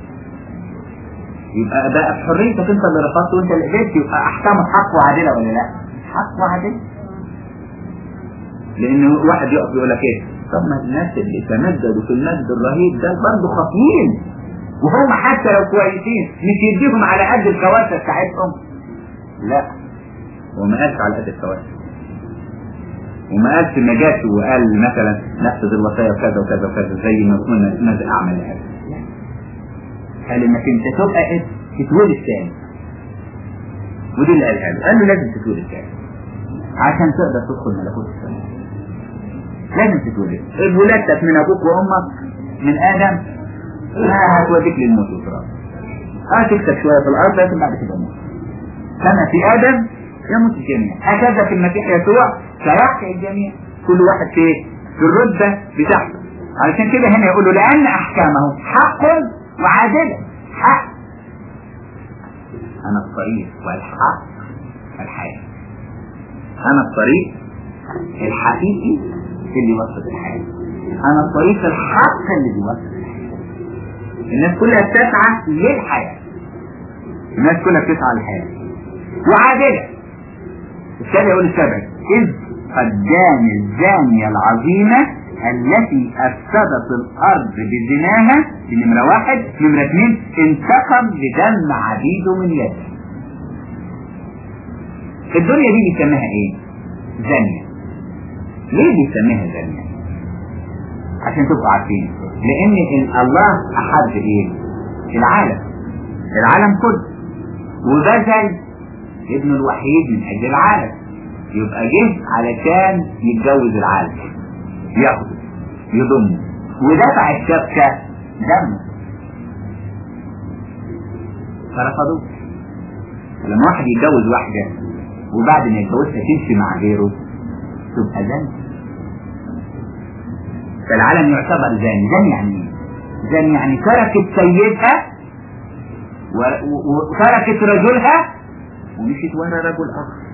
S3: يبقى بقى في حريتك انت اللي رفضت وانت اللي قبلت يبقى احكامه حق وعادله ولا لا؟ حق وعادله لان واحد يقف يقول لك ايه طب ما الناس اللي تمجدوا في المجد الرهيب ده برضه خاطئين وهم حتى لو كويسين مش يديهم على قد الكوارث بتاعتهم لا هو ما قالش على قد الكوارث وما قالش ما جاش وقال مثلا نفذ الوصايا وكذا وكذا وكذا زي ما قلنا ماذا اعمل هذا قال انك انت تبقى ايه تتولد تاني ودي اللي قالها له قال له لازم تتولد تاني عشان تقدر تدخل ملكوت السماء لازم تتولد ولادتك من ابوك وامك من ادم لا هتوديك للموت والتراب اه تكسب شويه في الارض لكن بعد كده موت كما في ادم يموت الجميع هكذا في المسيح يسوع سيحيا الجميع كل واحد في في الرتبه بتاعته علشان كده هنا يقول له لان احكامه حق وعادله حق انا الطريق والحق الحياه انا الطريق الحقيقي اللي يوصل الحياه انا الطريق الحق اللي بيوصل الحياه الناس كلها بتسعى للحياه الناس كلها بتسعى للحياه وعادله الثاني يقول السبع إذ قد جان الزانية العظيمة التي أفسدت الأرض بزناها دي نمرة واحد نمرة اثنين انتقم بدم عبيده من يده الدنيا دي بيسميها ايه؟ زانية ليه بيسميها زانية؟ عشان تبقوا عارفين لأن الله أحب ايه؟ العالم العالم كله وبذل ابنه الوحيد من اجل العالم يبقى جه علشان يتجوز العالم ياخده يضمه ودفع الشبكة دمه فرفضوه لما واحد يتجوز واحدة وبعد ما يتجوزها تمشي مع غيره تبقى زاني فالعالم يعتبر زاني زاني يعني ايه؟ زاني يعني تركت سيدها وتركت رجلها ومشيت ورا رجل اخر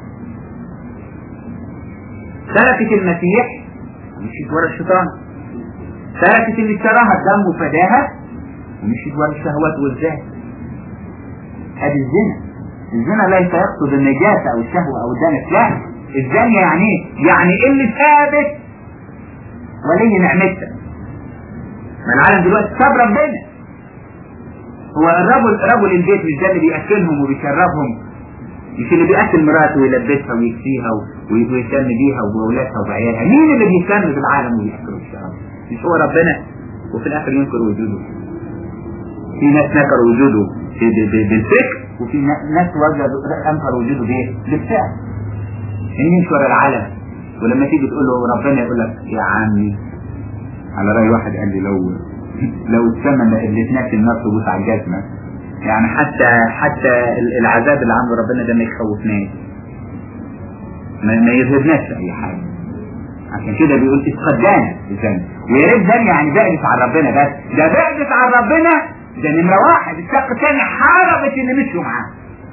S3: تركت المسيح ومشيت ورا الشيطان تركت اللي اشتراها الدم وفداها ومشيت ورا الشهوات والذات هذا الزنا الزنا ليس يقصد النجاسة او الشهوة او الدنس لا الزانية يعني ايه؟ يعني اللي ثابت ولي نعمتها ما العالم دلوقتي ساب ربنا هو الرجل رجل البيت مش ده اللي بياكلهم وبيشربهم مش اللي بيأكل مراته ويلبسها ويكسيها ويهتم بيها وبأولادها وبعيالها مين اللي بيهتم بالعالم ويأكل ويشرب مش هو ربنا وفي الآخر ينكر وجوده في ناس نكر وجوده بالفكر وفي ناس وجدوا أنكر وجوده بايه؟ بالفعل إن يمشي ورا العالم ولما تيجي تقول له ربنا يقول لك يا عمي على رأي واحد قال لي لو لو الثمن اللي تناكل النار تبوس على الجزمة يعني حتى حتى العذاب اللي عند ربنا ده ما يخوفناش ما, ما يرهبناش في اي حاجه عشان كده بيقول اسقدانا الذنب ويا ريت ذنب يعني بعدت عن ربنا بس ده بعدت عن ربنا ده نمره واحد الشق الثاني حاربت اللي مشوا معاه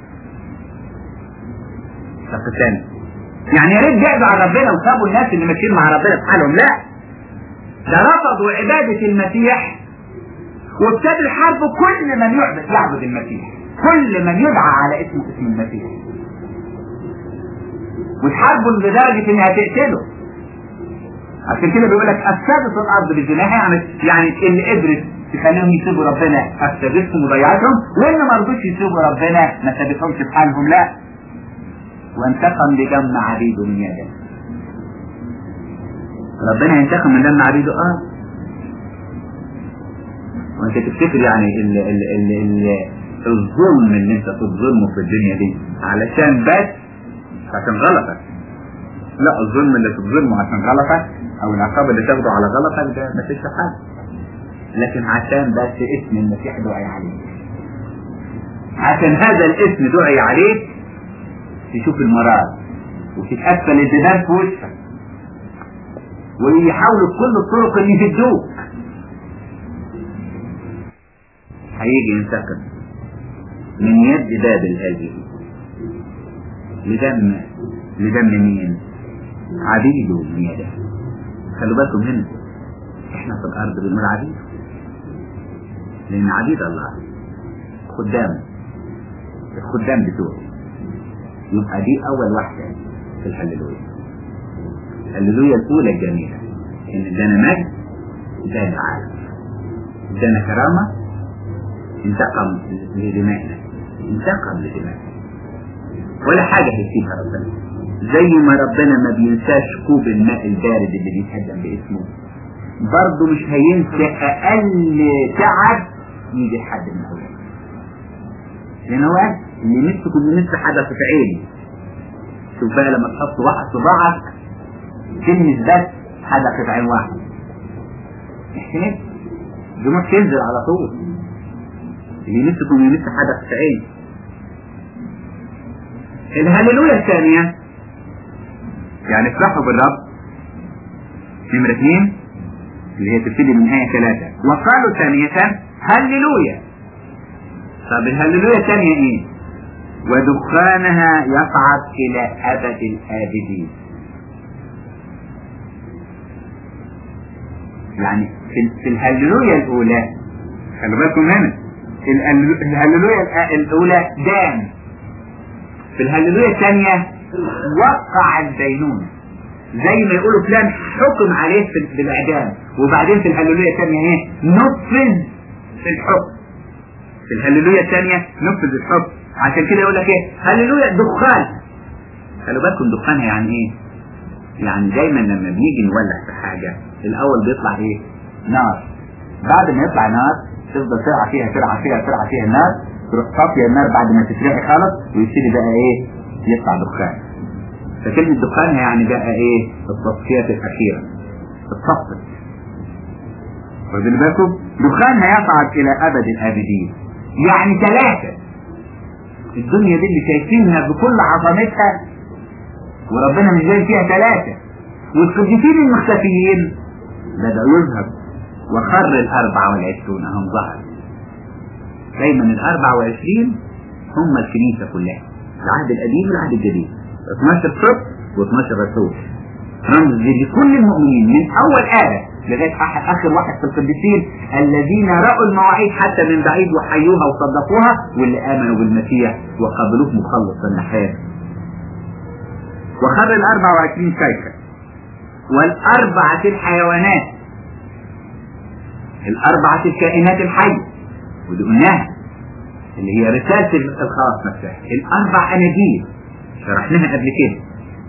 S3: الشق الثاني يعني يا ريت بعدوا عن ربنا وسابوا الناس اللي ماشيين مع ربنا في حالهم لا ده رفضوا عباده المسيح وابتدى الحرب كل من يعبد يعبد المسيح كل من يدعى على اسم اسم المسيح وتحاربوا لدرجة انها تقتله عشان كده بيقول لك افسدت الارض بزناها يعني يعني اللي قدرت تخليهم يسيبوا ربنا افسدتهم وضيعتهم واللي ما رضوش يسيبوا ربنا ما سابتهمش في حالهم لا وانتقم لدم عبيده من يده ربنا ينتقم من دم عبيده اه وانت تفتكر يعني ال ال ال ال الظلم اللي انت تظلمه في الدنيا دي علشان بس عشان غلطك لا الظلم اللي تظلمه عشان غلطك او العقاب اللي تاخده على غلطك ده ما فيش حاجه لكن عشان بس اسم المسيح دعي عليه عشان هذا الاسم دعي عليك تشوف المرض وتتقفل البيبان في وشك ويحاولوا بكل الطرق ان يهدوك هيجي ينتقم من يد بابل هذه لدم لدم مين عبيده من يده خلوا بالكم هنا احنا في الارض بنقول عبيد لان عبيد الله خدام الخدام بتوعه يبقى دي اول واحده في الهللويا الهللويا الاولى الجميله ان ادانا مجد ادانا عالم ادانا كرامه انتقم لدمائنا انتقم لدمائنا ولا حاجة هيسيبها ربنا زي ما ربنا ما بينساش كوب الماء البارد اللي بيتهدم باسمه برضه مش هينسى اقل تعب يجي لحد من اولاده لان هو قال اللي نفسه كل نفس حدث في عيني شوف بقى لما تحط واحد صباعك تلمس بس حدث في عين واحد احتمال دموع تنزل على طول اللي نفسكم يمس حدث في عين الهللويا الثانية يعني افرحوا بالرب نمرة اثنين اللي هي تبتدي من آية ثلاثة وقالوا ثانية هللويا طب الهللويا الثانية ايه؟ ودخانها يصعد إلى أبد الآبدين يعني في, في الهللويا الأولى خلوا بالكم هنا الهللويا الأولى دان في الهللويا الثانية وقع الدينونة زي ما يقولوا فلان حكم عليه في بالإعدام وبعدين في الهللويا الثانية ايه نفذ في الحكم في الهللويا الثانية نفذ الحكم عشان كده يقول لك ايه هللويا دخان خلوا بالكم دخانها يعني ايه يعني دايما لما بنيجي نولع في حاجة الاول بيطلع ايه نار بعد ما يطلع نار تفضل ترعى فيها ترعى فيها ترعى فيها النار تروح طافيه النار بعد ما تترعي خالص ويبتدي بقى ايه يطلع دخان فكلمة دخان يعني بقى ايه التصفيات الأخيرة التصفت واخدين بالكم دخانها يصعد إلى أبد الآبدين يعني ثلاثة الدنيا دي اللي شايفينها بكل عظمتها وربنا مش جاي فيها ثلاثة والقديسين المختفيين بدأوا يظهروا وخر الأربعة والعشرون أهم ظهر دايما الأربعة والعشرين هم الكنيسة كلها العهد القديم والعهد الجديد 12 صف و12 رسول رمز لكل المؤمنين من أول آية لغاية أحد آخر واحد في القديسين الذين رأوا المواعيد حتى من بعيد وحيوها وصدقوها واللي آمنوا بالمسيح وقبلوه مخلصا لحياته وخر الأربعة وعشرين شيخا والأربعة الحيوانات الأربعة الكائنات الحية ودي قلناها اللي هي رسالة الخاص نفسها الأربع أناجيل شرحناها قبل كده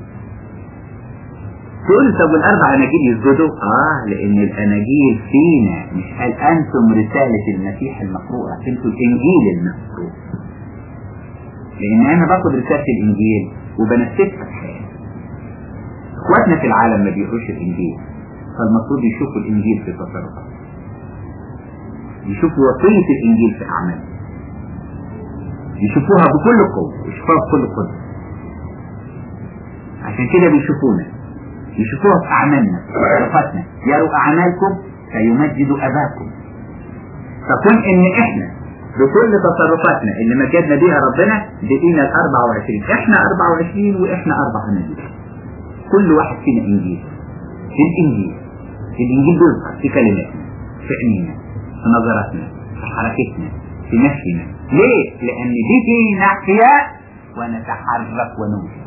S3: تقول طب الأربع أناجيل يسجدوا؟ آه لأن الأناجيل فينا مش قال أنتم رسالة المسيح المقروءة أنتم الإنجيل المقروء لأن أنا باخد رسالة الإنجيل وبنفذها في حياتي إخواتنا في العالم ما بيقروش الإنجيل فالمفروض يشوفوا الإنجيل في تصرفاتهم يشوفوا وصية الإنجيل في أعمالهم يشوفوها بكل قوة يشوفوها بكل قدرة عشان كده بيشوفونا يشوفوها في أعمالنا تصرفاتنا يروا أعمالكم فيمجدوا أباكم فكون إن إحنا بكل تصرفاتنا اللي مجدنا بيها ربنا بقينا ال 24 إحنا 24 وإحنا أربع أناجيل كل واحد فينا إنجيل الإنجيل الإنجيل بيظهر في كلماتنا في عينينا في نظراتنا في حركتنا في مشينا ليه؟ لأن دي فينا أحياء ونتحرك ونمشي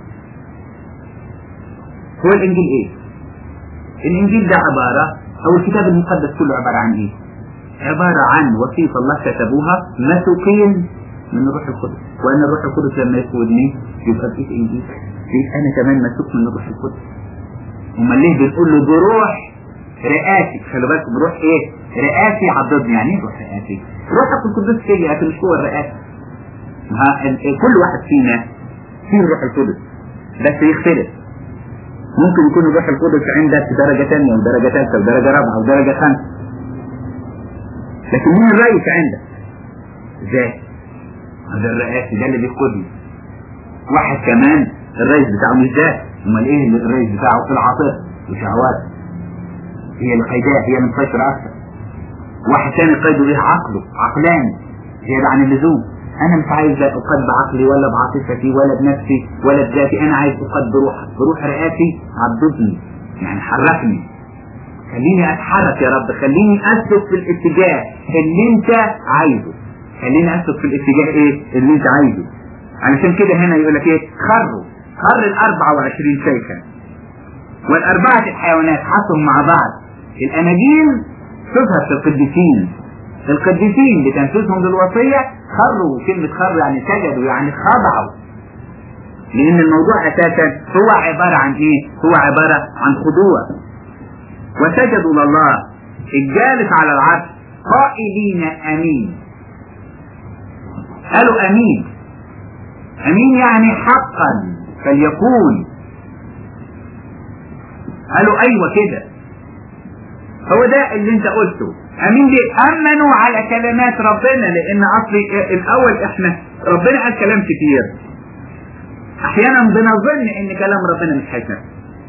S3: هو الإنجيل إيه؟ الإنجيل ده عبارة أو الكتاب المقدس كله عبارة عن إيه؟ عبارة عن وصية الله كتبوها مسوقين من الروح القدس وأن الروح القدس لما يسودني يبقى في إنجيل يبقى أنا كمان مسوق من الروح القدس أمال ليه بنقول له بروح رئاسي خلي بالكم بروح إيه؟ رئاسي عضدني يعني ايه روح رئاسي؟ روحك القدس فيا لكن مش هو الرئاسي كل واحد فينا فيه الروح القدس بس يختلف ممكن يكون الروح القدس عندك درجة ثانية ودرجة ثالثة ودرجة رابعة ودرجة خامسة. لكن مين الرئيس عندك؟ ذات. ده الرئاسي ده اللي بيقودني واحد كمان الرئيس بتاعه مش ده امال ايه اللي الرئيس بتاعه في العاطفه وشهوات هي اللي قيداه هي من فكر اكثر واحد تاني قيده ايه عقله عقلاني زيادة عن اللزوم انا مش عايز اقاد بعقلي ولا بعاطفتي ولا بنفسي ولا بذاتي انا عايز اقاد بروحك بروح رئاسي عبدني يعني حركني خليني اتحرك يا رب خليني اسلك في الاتجاه اللي انت عايزه خليني اسلك في الاتجاه ايه اللي انت عايزه علشان كده هنا يقول لك ايه خروا خر ال 24 شيخا والاربعه الحيوانات حطهم مع بعض الاناجيل تظهر في القديسين القديسين بتنفيذهم للوصيه خروا كلمه خروا يعني سجدوا يعني خضعوا لان الموضوع اساسا هو عباره عن ايه هو عباره عن خضوع وسجدوا لله الجالس على العرش قائلين امين قالوا امين امين يعني حقا فليكون قالوا ايوه كده هو ده اللي انت قلته امين دي امنوا على كلمات ربنا لان اصلي الاول احنا ربنا قال كلام كتير احيانا بنظن ان كلام ربنا مش هيتنفذ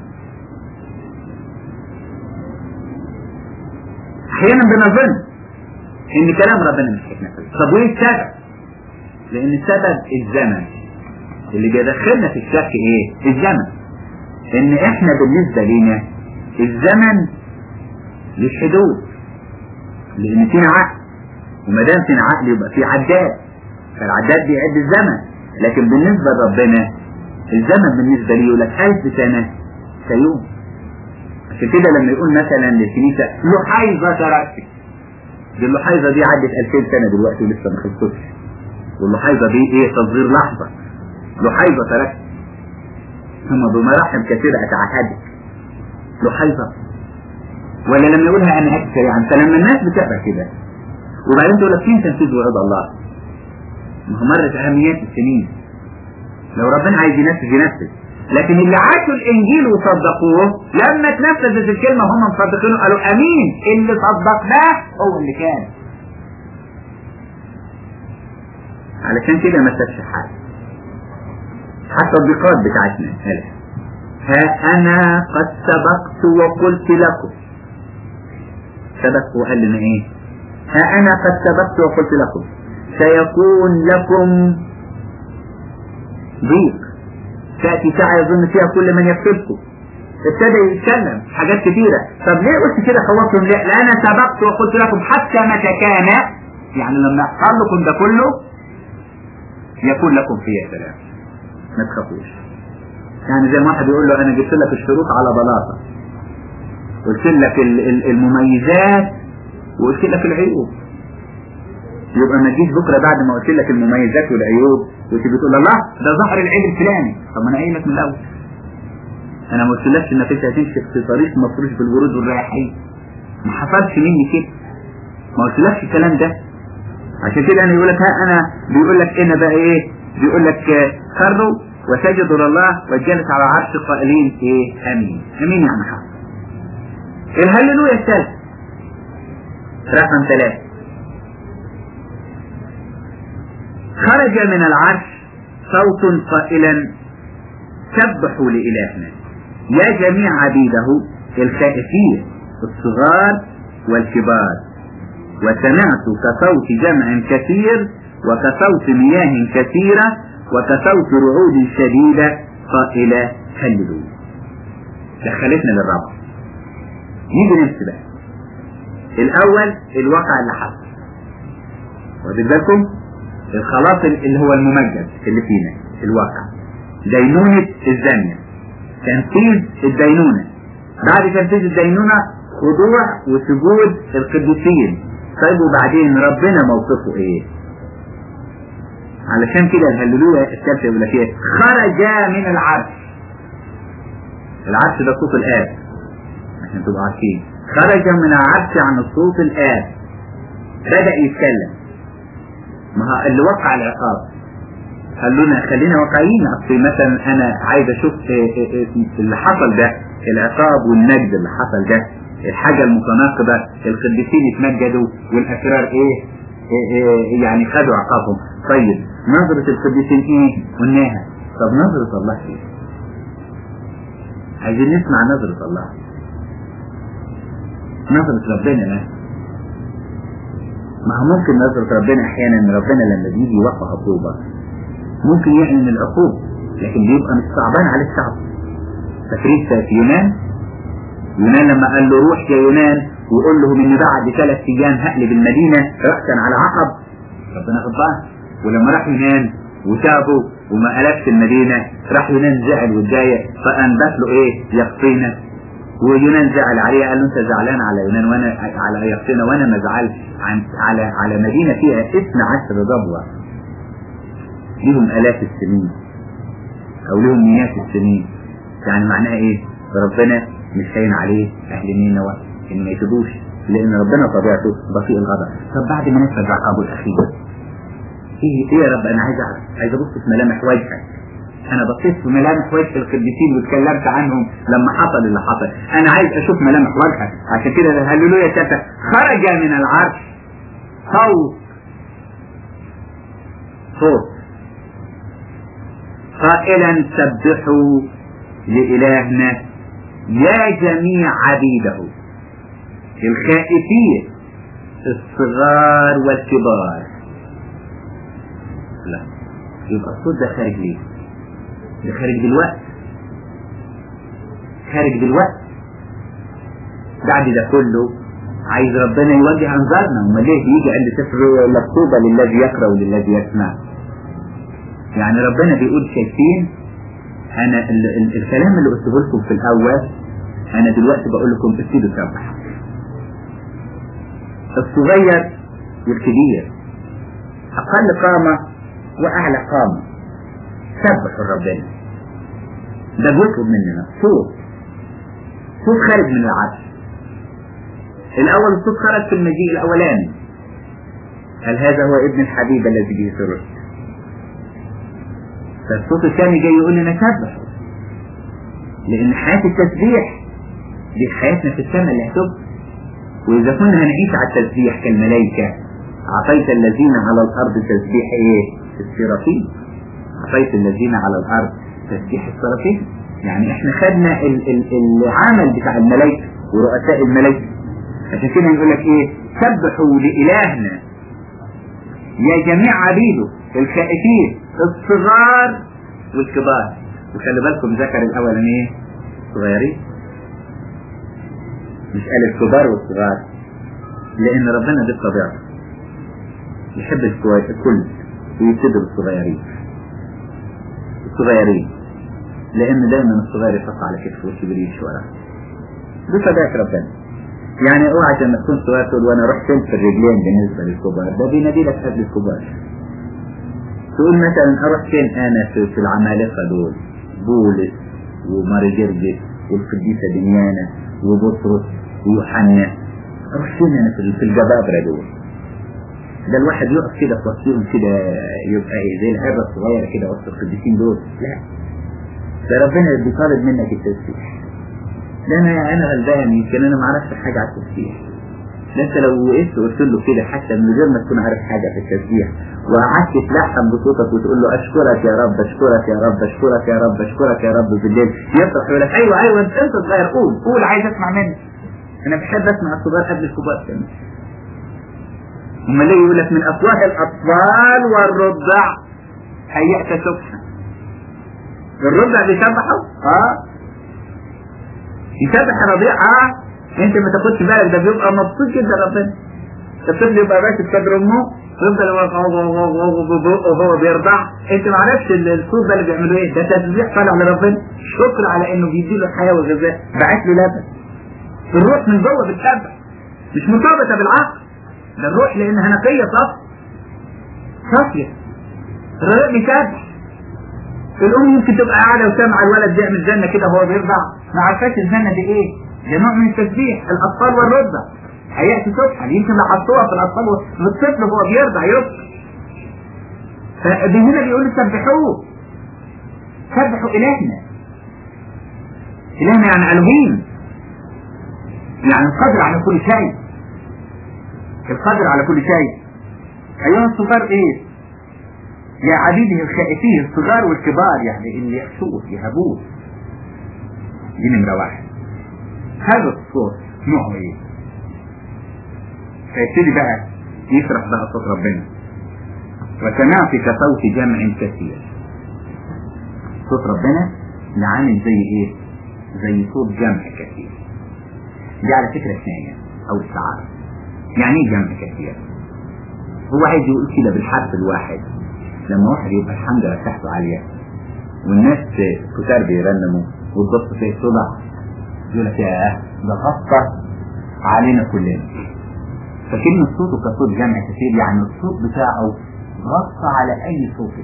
S3: احيانا بنظن ان كلام ربنا مش هيتنفذ طب وايه السبب لان السبب الزمن اللي بيدخلنا في الشك ايه الزمن ان احنا بالنسبة لنا الزمن ليه حدود لان فينا عقل وما دام فينا عقل يبقى في عداد فالعداد بيعد الزمن لكن بالنسبة لربنا الزمن بالنسبة لي يقول لك ألف سنة كيوم عشان كده لما يقول مثلا للكنيسة لحيظة تركتك دي اللحيظة دي عدت 2000 سنة دلوقتي ولسه ما خلصتش واللحيظة دي ايه تصغير لحظة لحيظة تركت ثم بمراحل كثيرة أتعهدك لحيظة ولا لما يقولها أنا أكثر يعني فلما الناس بتقرأ كده وبعدين تقول لك فين تنفيذ وعد الله ما هو مرت أهميات السنين لو ربنا عايز ينفذ ينفذ لكن اللي عاشوا الانجيل وصدقوه لما تنفذت الكلمه هم مصدقينه قالوا امين اللي صدقناه هو اللي كان علشان كده ما سابش حاجه حتى الضيقات بتاعتنا قالها ها انا قد سبقت وقلت لكم سبق وقال لنا ايه ها انا قد سبقت وقلت لكم سيكون لكم ضيق تأتي ساعة يظن فيها كل من يكتبكم ابتدى يتكلم حاجات كتيرة طب ليه قلت كده خوفتهم ليه لأن أنا سبقت وقلت لكم حتى متى كان يعني لما يحصل لكم ده كله يكون لكم فيه سلام ما تخافوش يعني زي ما واحد يقول له أنا جبت لك الشروط على بلاطة قلت لك المميزات وقلت لك العيوب يبقى ما تجيش بكره بعد ما قلت لك المميزات والعيوب وتيجي تقول الله ده ظهر العيب الفلاني طب ما انا قايل لك من الاول انا ما قلتلكش انك انت هتمشي في طريق مفروش بالورود والرياحين ما حصلش مني كده ما قلتلكش الكلام ده عشان كده انا يقول لك ها انا بيقول لك انا بقى ايه بيقول لك خروا وسجدوا لله والجلس على عرش قائلين ايه امين امين يعني حق الهللويا الثالث رقم ثلاثة خرج من العرش صوت قائلا سبحوا لإلهنا يا جميع عبيده الخائفين الصغار والكبار وسمعت كصوت جمع كثير وكصوت مياه كثيرة وكصوت رعود شديدة قائلة هللويا دخلتنا للرب نيجي نمشي بقى الأول الواقع اللي حصل واخد بالكم الخلاص اللي هو الممجد اللي فينا الواقع دينونة الزانية تنفيذ الدينونة بعد تنفيذ الدينونة خضوع وسجود القديسين طيب وبعدين ربنا موقفه ايه علشان كده الهللويا الثالثة يقول لك ايه خرج من العرش العرش ده صوت الآب عشان تبقوا عارفين خرج من العرش عن الصوت الآب بدأ يتكلم ما هو اللي وقع العقاب قال لنا خلينا واقعيين اصل مثلا انا عايز اشوف اللي حصل ده العقاب والنجد اللي حصل ده الحاجة المتناقضة القديسين اتمجدوا والاشرار ايه, إيه, إيه يعني خدوا عقابهم طيب نظرة القديسين ايه قلناها طب نظرة الله ايه عايزين نسمع نظرة الله نظرة ربنا لا ما هو ممكن نظرة ربنا احيانا ان ربنا لما بيجي يوقع عقوبة ممكن يعلن العقوبة لكن بيبقى مش صعبان على الشعب فاكرين في يونان يونان لما قال له روح يا يونان وقول لهم ان بعد ثلاث ايام هقلب المدينة رأسا على عقب ربنا غضبان ولما راح يونان وتابه وما قلبش المدينة راح يونان زعل واتضايق فأنبت له ايه يقطينة ويونان زعل عليه قال له انت زعلان على يونان وانا على يقطينة وانا ما زعلت عن على على مدينة فيها 12 ضبوة ليهم آلاف السنين او لهم مئات السنين يعني معناها ايه ربنا مش هين عليه اهل نينوى ان ما يتوبوش لان ربنا طبيعته بطيء الغضب طب بعد ما نفذ عقابه الاخير ايه ايه يا رب انا عايز اعرف عايز ابص في ملامح وجهك انا بصيت في ملامح وجه القديسين واتكلمت عنهم لما حصل اللي حصل انا عايز اشوف ملامح وجهك عشان كده هللويا شافه خرج من العرش صوت صوت قائلا سبحوا لإلهنا يا جميع عبيده الخائفين الصغار والكبار لا يبقى الصوت ده خارج ليه ده خارج دلوقتي خارج دلوقتي بعد ده كله عايز ربنا يوجه انظارنا امال ليه بيجي عند سفر مكتوبه للذي يقرا وللذي يسمع يعني ربنا بيقول شايفين انا ال ال الكلام اللي قلته لكم في الاول انا دلوقتي بقول لكم ابتدوا تسبحوا الصغير والكبير اقل قامه واعلى قامه سبحوا ربنا ده بيطلب مننا صوت صوت خارج من العرش الاول الصوت خرج في المجيء الاولاني هل هذا هو ابن الحبيب الذي به سررت فالصوت الثاني جاي يقول لنا سبحوا لان حياة التسبيح دي حياتنا في السماء اللي هتبقى واذا كنا هنعيش على التسبيح كالملائكة اعطيت الذين على الارض تسبيح ايه السرافين اعطيت الذين على الارض تسبيح السرافين يعني احنا خدنا ال ال العمل بتاع الملائكة ورؤساء الملائكة عشان كده يقول لك ايه سبحوا لإلهنا يا جميع عبيده الخائفين الصغار والكبار وخلي بالكم ذكر الاول ايه صغيرين مش قال الكبار والصغار لان ربنا دي طبيعته يحب الكل ويبتدي بالصغيرين الصغيرين لان دايما الصغير يحط على كتفه والكبير يمشي وراه دي طبيعه ربنا يعني اوعى لما تكون صغير تقول وانا رحت في الرجلين بالنسبه للكبار ده بينادي لك قبل الكبار تقول مثلا اروح فين انا في, في العمالقه دول بولس وماري جرجس والقديسه دنيانا وبطرس ويوحنا اروح فين انا في, في الجبابره دول ده الواحد يقف كده في وسطهم كده يبقى ايه زي العبره الصغيره كده وسط القديسين دول لا ده ربنا بيطالب منك التسبيح ده انا انا غلبان يمكن انا ما اعرفش حاجه على التسبيح ده انت لو وقفت وقلت له كده حتى من غير ما تكون عارف حاجه في التسبيح وقعدت تلحن بصوتك وتقول له اشكرك يا رب اشكرك يا رب اشكرك يا رب اشكرك يا رب بالليل يفرح يقول لك ايوه ايوه انت انت صغير قول قول عايز اسمع منك انا بحب اسمع الصغار قبل الكبار كمان امال ليه يقول لك من افواه الاطفال والرضع هيأت سبحا الرضع بيسبحوا اه يسبح الرضيع اه انت ما تاخدش بالك ده بيبقى مبسوط جدا ربنا الطفل يبقى ماسك صدر امه ويفضل وهو بيرضع انت ما عرفتش الصوت ده اللي بيعملوا ايه ده تسبيح طالع لربنا شكر على انه بيديله الحياه والغذاء بعت له لبن الروح من جوه بتسبح مش مرتبطه بالعقل ده الروح لانها نقيه صافيه صافيه الرجاء بيسبح الام ممكن تبقى قاعده وسامعه الولد بيعمل زنه كده وهو بيرضع ما عرفاش الزنه دي ايه ده نوع من التسبيح الاطفال والرضع هيأتي سبحا يمكن لاحظتوها في الاطفال والطفل وهو بيرضع يرضع فهنا بيقول سبحوه سبحوا الهنا الهنا يعني الوهين يعني القادر على كل شيء القادر على كل شيء ايها الصغار ايه يا عبيده الخائفين الصغار والكبار يعني اللي يخشوه يهبوه دي نمرة واحد هذا الصوت نوعه ايه فيبتدي بقى يشرح بقى صوت ربنا وسمعت كصوت جمع كثير صوت ربنا اللي عامل زي ايه زي صوت جمع كثير دي على فكرة ثانية او استعارة يعني ايه جمع كثير هو عايز يقول كده بالحرف الواحد لما واحد يبقى الحمد لله تحته عالية والناس كتار بيرنموا وتبص في صدع يقول لك يا ده غطى علينا كلنا فكلمة صوته كصوت جمع كثير يعني الصوت بتاعه غطى على أي صوت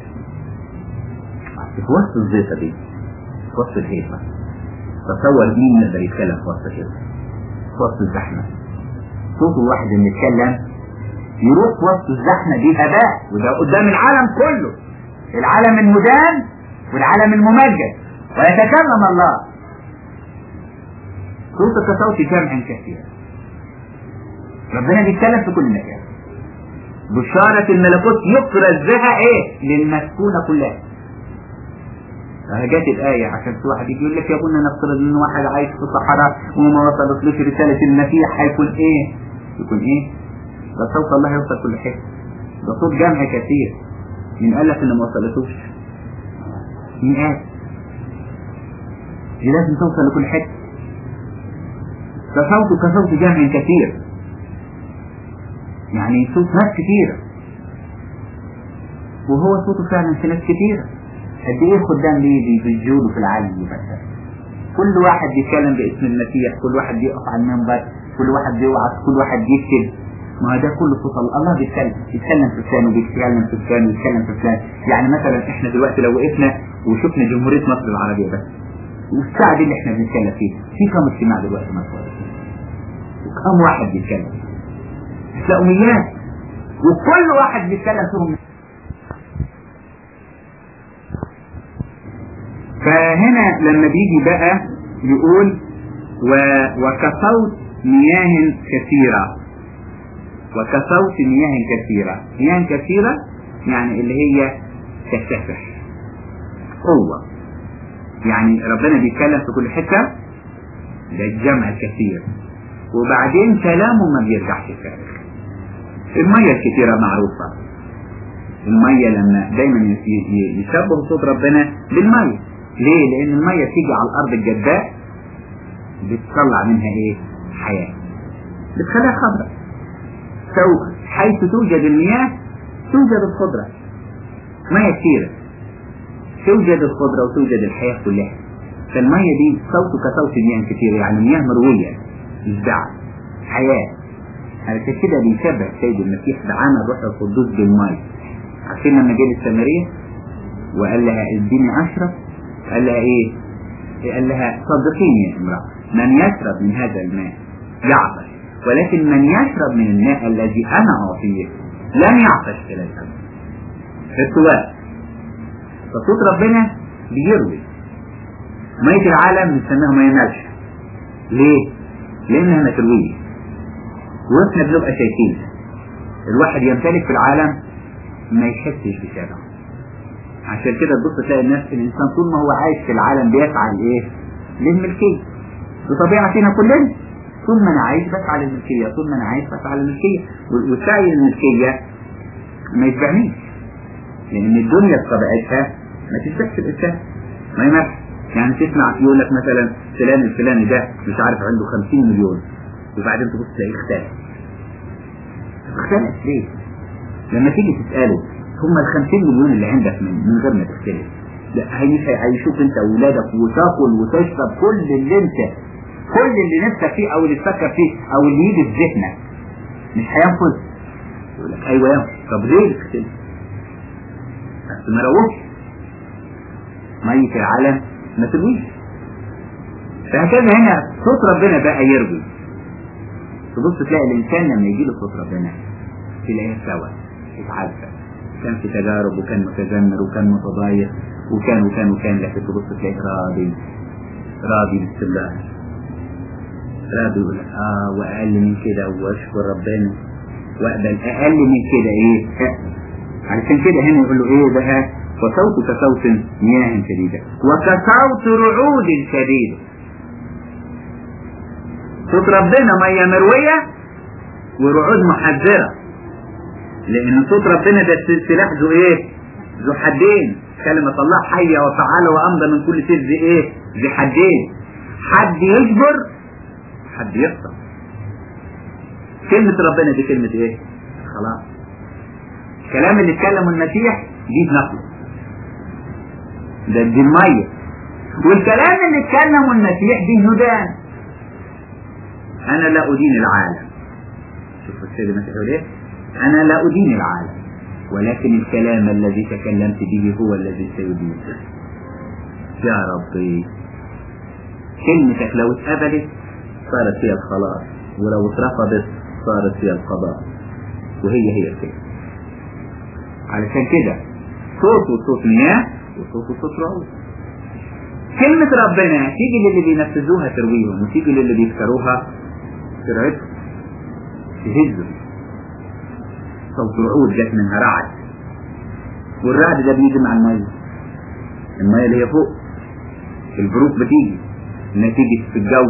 S3: في وسط الزيطة دي في وسط الهيبة تصور مين يقدر يتكلم في وسط الهيبة في وسط الزحمة صوته واحد اللي يتكلم يروح في وسط الزحمة دي هباء وده قدام العالم كله العالم المدان والعالم الممجد ويتكلم الله صوت كصوت جمع كثير ربنا بيتكلم في كل مكان بشارة الملكوت يفرز بها ايه للمسكونة كلها جات الآية عشان في واحد يجي يقول لك يا ابونا نفترض ان واحد عايش في الصحراء وما وصلتلوش رسالة المسيح هيكون ايه؟ يكون ايه؟ ده صوت الله يوصل كل حته ده صوت جمع كثير مين قال لك ان ما وصلتوش؟ مين قال؟ دي لازم توصل لكل حته ده صوته كصوت جمع كثير يعني صوت ناس كثيرة وهو صوته فعلا في ناس كثيرة قد ايه خدام ليه بيجودوا في العالم مثلا كل واحد بيتكلم باسم المسيح كل واحد بيقف على المنبر كل واحد بيوعظ كل واحد بيكتب ما ده كله صوت الله الله بيتكلم يتكلم في فلان وبيتكلم في فلان ويتكلم في فلان يعني مثلا احنا دلوقتي لو وقفنا وشفنا جمهورية مصر العربية بس والساعة دي اللي احنا بنتكلم فيها في كم اجتماع دلوقتي مصر وكم واحد بيتكلم هتلاقوا ميات وكل واحد بيتكلم فيهم فهنا لما بيجي بقى يقول و... وكصوت مياه كثيرة وكصوت مياه كثيرة مياه كثيرة يعني اللي هي تسفح قوة يعني ربنا بيتكلم في كل حتة ده الجمع الكثير وبعدين كلامه ما بيرجعش فارغ المية الكثيرة معروفة المية لما دايما يشبه صوت ربنا بالمية ليه؟ لأن المية تيجي على الأرض الجداء بتطلع منها إيه؟ حياة بتخليها خضراء سو حيث توجد المياه توجد الخضرة مية كثيرة توجد الخضرة وتوجد الحياة كلها فالمية دي صوته كصوت مياه كثيرة يعني مياه مروية إشباع حياة علشان كده بيشبه سيد المسيح بعمل روح القدوس بالماء عشان لما جه للسامرية وقال لها اديني اشرب قال لها ايه قال لها صدقيني يا امرأة من يشرب من هذا الماء يعطش ولكن من يشرب من الماء الذي انا اعطيه لن يعطش الى الابد ارتواء فصوت ربنا بيروي مية العالم بنسميها مية مالحة ليه؟ لانها ما ترويش واحنا بنبقى شايفين الواحد يمتلك في العالم ما يحسش بشبعه عشان كده تبص تلاقي الناس الانسان طول ما هو عايش في العالم بيسعى لايه؟ للملكيه بطبيعتنا كلنا طول ما انا عايش بسعى للملكيه طول ما انا عايش بسعى للملكيه والسعي للملكيه ما يشبعنيش لان الدنيا بطبيعتها ما تشبعش الانسان ما يمرح يعني تسمع يقول لك مثلا فلان الفلاني ده مش عارف عنده 50 مليون وبعدين تبص تلاقيه اختلف اختلف ليه؟ لما تيجي تسأله هم ال 50 مليون اللي عندك من, من غير ما تختلف لا هيعيشوك انت واولادك وتاكل وتشرب كل اللي انت كل اللي نفسك فيه او اللي تفكر فيه او اللي يجي في ذهنك مش هينفذ يقول لك ايوه ينفذ طب ليه تختلف؟ بس ما روحش مية العالم ما ترويش فهكذا هنا صوت ربنا بقى يروي تبص تلاقي الإنسان لما يجي له صوت ربنا تلاقيه سوا اتعذب كان في تجارب وكان متذمر وكان متضايق وكان وكان وكان لكن تبص تلاقيه راضي راضي باستمرار راضي يقول لك اه واقل من كده واشكر ربنا واقبل اقل من كده ايه علشان كده هنا يقول له ايه بقى وصوت كصوت مياه شديدة وكصوت رعود شديدة صوت ربنا مية مروية ورعود محذرة لان صوت ربنا ده سلاح ذو ايه ذو حدين كلمة الله حية وفعالة وأمضى من كل سيف ذي ايه ذي حدين حد يجبر حد يقطع كلمة ربنا دي كلمة ايه خلاص الكلام اللي اتكلمه المسيح دي نقله ده دي المية والكلام اللي اتكلمه المسيح دي هدان انا لا ادين العالم شوف السيد المسيح يقول ايه انا لا ادين العالم ولكن الكلام الذي تكلمت به هو الذي سيدين يا ربي كلمتك لو اتقبلت صارت هي الخلاص ولو اترفضت صارت هي القضاء وهي هي كده علشان كده صوته صوت مياه وصوته صوت رعود كلمة ربنا تيجي للي بينفذوها ترويهم وتيجي للي بيكسروها ترعبهم تهزهم صوت رعود جت منها رعد والرعد ده بيجي مع المية المية اللي هي فوق البروق بتيجي نتيجة في الجو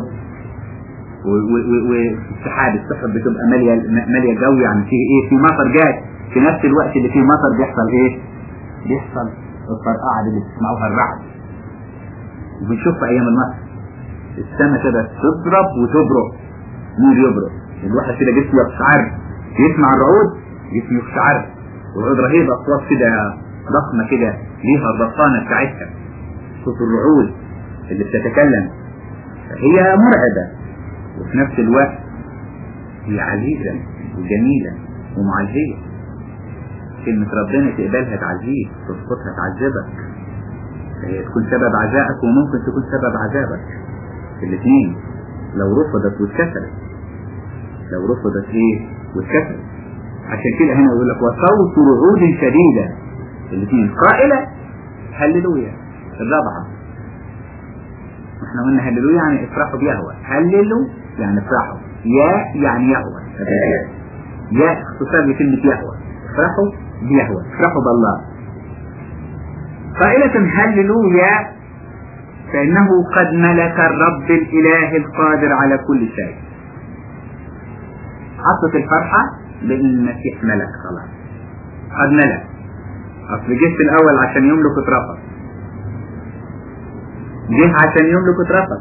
S3: والسحاب السحب بتبقى مالية مالية جو يعني في ايه في مطر جاي في نفس الوقت اللي فيه مطر بيحصل ايه بيحصل الطرقعة اللي بتسمعوها الرعد وبنشوف في ايام المطر السماء كده تضرب وتبرق نور يبرق الواحد كده جسمه يقشعر يسمع الرعود جسمه يقشعر ورعود رهيبة اصوات كده ضخمة كده ليها الضفانة بتاعتها صوت الرعود اللي بتتكلم هي مرعبة وفي نفس الوقت هي عزيزة وجميلة ومعزية كلمة ربنا تقبلها تعزيك تسقطها تعذبك هي تكون سبب عزائك وممكن تكون سبب عذابك الاثنين لو رفضت واتكسرت لو رفضت ايه واتكسرت عشان كده هنا يقول لك وصوت رعود شديدة الاثنين قائلة هللويا الرابعة احنا قلنا هللويا يعني افرحوا بيهوى هللوا يعني افرحوا يا يعني يهوى يا اختصار لكلمة يهوى افرحوا بيهوى افرحوا بالله قائلة هللويا فإنه قد ملك الرب الإله القادر على كل شيء حطت الفرحة لأن المسيح ملك خلاص قد ملك أصل جه في الأول عشان يملك اترفض جه عشان يملك اترفض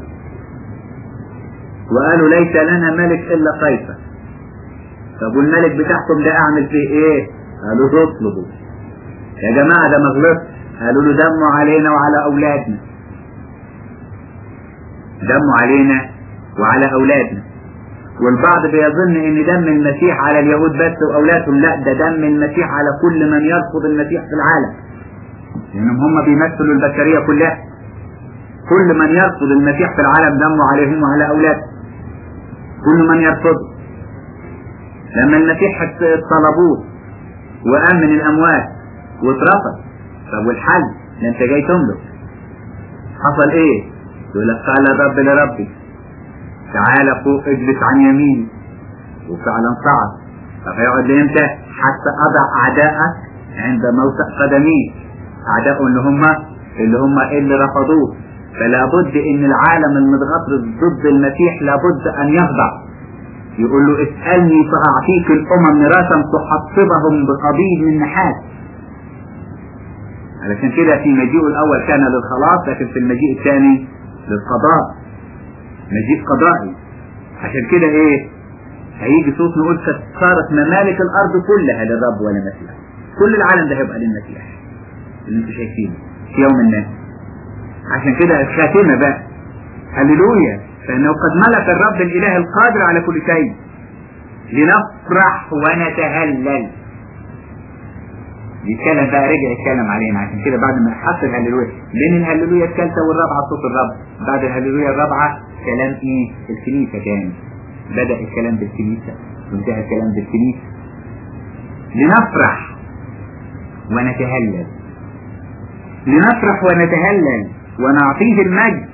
S3: وقالوا ليس لنا ملك إلا قيصر طب والملك بتاعكم ده أعمل فيه إيه؟ قالوا تطلبوا يا جماعة ده مغلط قالوا له دموا علينا وعلى أولادنا دموا علينا وعلى أولادنا والبعض بيظن ان دم المسيح على اليهود بس واولادهم لا ده دم المسيح على كل من يرفض المسيح في العالم لانهم هم بيمثلوا البشريه كلها كل من يرفض المسيح في العالم دمه عليهم وعلى اولادهم كل من يرفضه لما المسيح طلبوه وقام من الاموات واترفض طب والحل ده انت جاي تملك حصل ايه يقول لك قال الرب لربي تعالى فوق اجلس عن يميني وفعلا صعد طب هيقعد امتى حتى اضع اعدائك عند موسع قدميه اعدائه اللي هم اللي هم اللي رفضوه فلا بد ان العالم المتغطرس ضد المسيح لابد ان يخضع يقول له اسألني فأعطيك الأمم ميراثا تحطبهم بقبيل من نحاس علشان كده في مجيء الأول كان للخلاص لكن في المجيء الثاني للقضاء مجيء قضائي عشان كده ايه هيجي صوت نقول صارت ممالك الارض كلها للرب ولمسيح كل العالم ده هيبقى للمسيح اللي انتوا شايفينه في يوم الناس عشان كده الخاتمة بقى هللويا فانه قد ملك الرب الاله القادر على كل شيء لنفرح ونتهلل يتكلم بقى رجع يتكلم علينا عشان كده بعد ما حط الهللويا بين الهللويا الثالثة والرابعة صوت الرب بعد الهللويا الرابعة كلام ايه الكنيسة تاني بدأ الكلام بالكنيسة وانتهى الكلام بالكنيسة لنفرح ونتهلل لنفرح ونتهلل ونعطيه المجد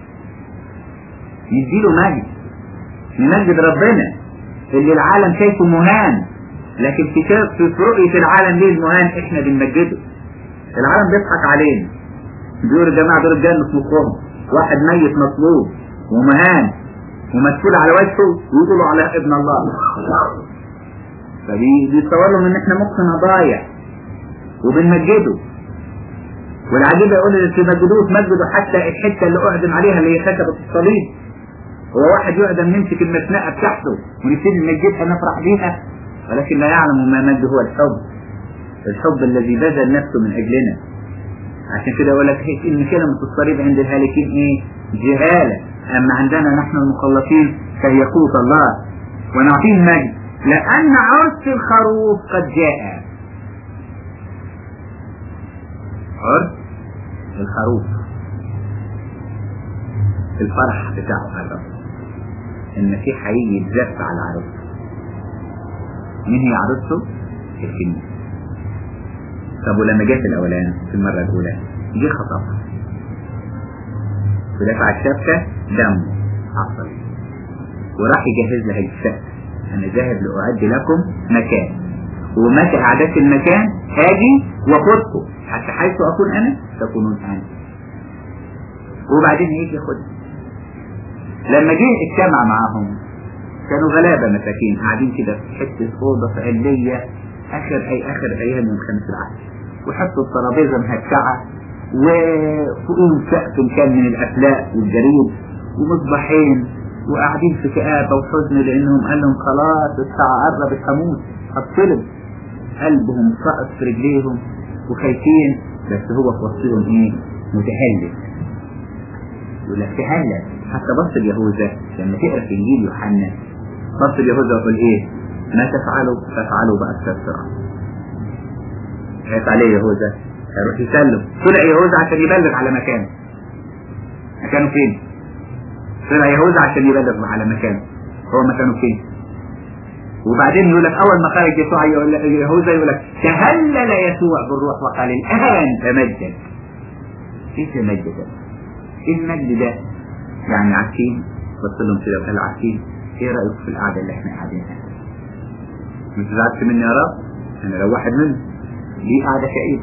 S3: نديله مجد نمجد ربنا اللي العالم شايفه مهان لكن في شاف في رؤية العالم ليه المهان احنا بنمجده العالم بيضحك علينا بيقول الجماعة دول الجنة في مخهم واحد ميت مطلوب ومهان ومسؤول على وجهه ويقولوا على ابن الله فبيتصور لهم ان احنا مخنا ضايع وبنمجده والعجيب يقول اللي تمجدوه تمجدوا حتى الحته اللي اعدم عليها اللي هي كتبت الصليب هو واحد يعدم نمسك المسنقه بتاعته ونبتدي نمجدها نفرح بيها ولكن لا يعلم ما مد هو الحب الحب الذي بذل نفسه من اجلنا عشان كده اقول لك ان كلمه الصليب عند الهالكين ايه جهاله اما عندنا نحن المخلصين فهي قوه الله ونعطيه المجد لان عرس الخروف قد جاء عرس الخروف الفرح بتاعه قرب المسيح هيجي يتزف على عروسه مين هي عروسته؟ الكنيسة طب ولما جه في الأولان في المرة الأولى جه خطفها ودفع الشبكة دم عصر وراح يجهز لها الشبكة أنا ذاهب لأعد لكم مكان ومتى أعددت المكان هاجي وأخذكم حتى حيث أكون أنا تكونون أنت وبعدين هيجي ياخدها لما جه اجتمع معاهم كانوا غلابة مساكين قاعدين كده في حتة أوضة في علية آخر أي آخر أيام من خمس العهد وحطوا الترابيزة مهكعة وفوقهم سقف كان من الأفلاق والجريد ومصباحين وقاعدين في كآبة وحزن لأنهم قال لهم خلاص الساعة قربت هموت هتصلب قلبهم سقط في رجليهم وخايفين بس هو في وسطهم ايه متهلل يقول لك تهلل حتى بص اليهوذا لما تقرا في انجيل يوحنا بص اليهوذا ويقول ايه ما تفعلوا فافعلوا باكثر سرعه خايف عليه يهوذا هيروح يسلم طلع يهوذا عشان يبلغ على مكانه مكانه فين طلع يهوذا عشان يبلغ على مكانه هو مكانه فين وبعدين يقول لك اول ما خرج يسوع يقول لك يهوذا يقول لك تهلل يسوع بالروح وقال الان تمجد ايه تمجد ايه المجد ده يعني عارفين بص لهم كده وقال عارفين ايه رايك في القعده اللي احنا قاعدينها مش زعلت مني يا رب انا لو واحد منهم دي قعده كئيبه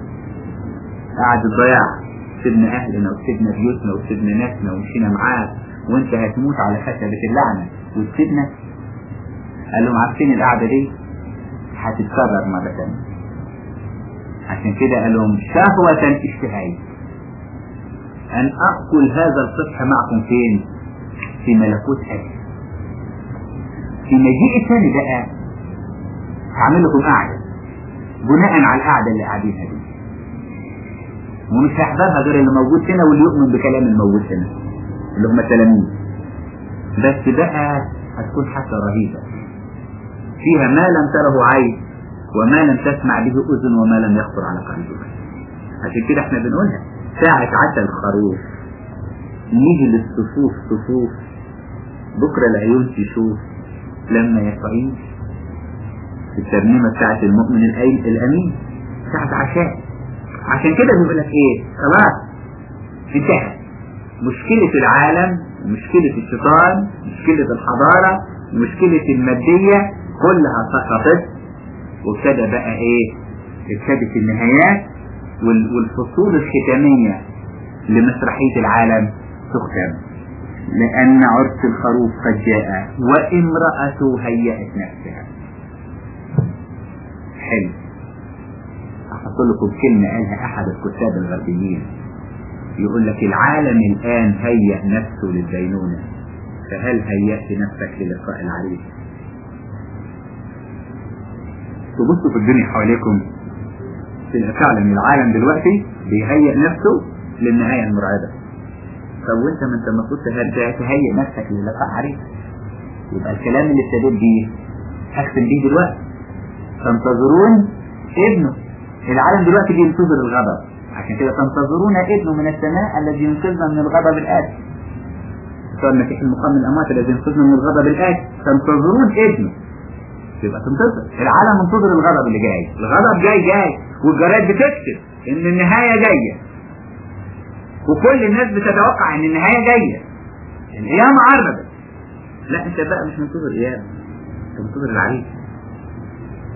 S3: قعده ضياع سيبنا اهلنا وسيبنا بيوتنا وسيبنا ناسنا ومشينا معاك وانت هتموت على خشبه اللعنه وتسيبنا قال لهم عارفين القعدة دي هتتكرر مرة تانية عشان كده قال لهم شهوة اشتهاي أن أأكل هذا الصبح معكم فين؟ في ملكوت أبي في مجيء الثاني بقى هعمل لكم قعدة بناء على القعدة اللي قاعدينها دي ومش هيحضرها غير اللي موجود هنا واللي يؤمن بكلام الموجود هنا اللي هم التلاميذ بس بقى هتكون حفلة رهيبة فيها ما لم تره عين وما لم تسمع به أذن وما لم يخطر على قلبك عشان كده احنا بنقولها ساعة عسل الخروف نيجي للصفوف صفوف بكرة العيون تشوف لما يستعيش في الترنيمة بتاعت المؤمن الأمين ساعة عشاء عشان كده بيقول لك ايه خلاص انتهى مشكلة العالم مشكلة الشيطان مشكلة الحضارة مشكلة المادية كلها سقطت وابتدى بقى ايه ابتدت النهايات والفصول الختامية لمسرحية العالم تختم لأن عرس الخروف قد جاء وامرأته هيأت نفسها حلو أحط لكم كلمة قالها أحد الكتاب الغربيين يقول لك العالم الآن هيأ نفسه للدينونة فهل هيأت نفسك للقاء العريس تبصوا في الدنيا حواليكم تبقى فعلا العالم دلوقتي بيهيئ نفسه للنهاية المرعبة طب وانت ما انت المفروض تهيئ نفسك للقاء عريس يبقى الكلام اللي ابتديت بيه اختم بيه دلوقتي تنتظرون ابنه العالم دلوقتي بينتظر الغضب عشان كده تنتظرون ابنه من السماء الذي ينقذنا من الغضب الآتي صار المسيح المقام من الأموات الذي ينقذنا من الغضب الآتي تنتظرون ابنه يبقى تنتظر العالم منتظر الغضب اللي جاي الغضب جاي جاي والجرايد بتكتب ان النهاية جاية وكل الناس بتتوقع ان النهاية جاية القيامة قربت لا انت بقى مش منتظر قيامة انت منتظر العريس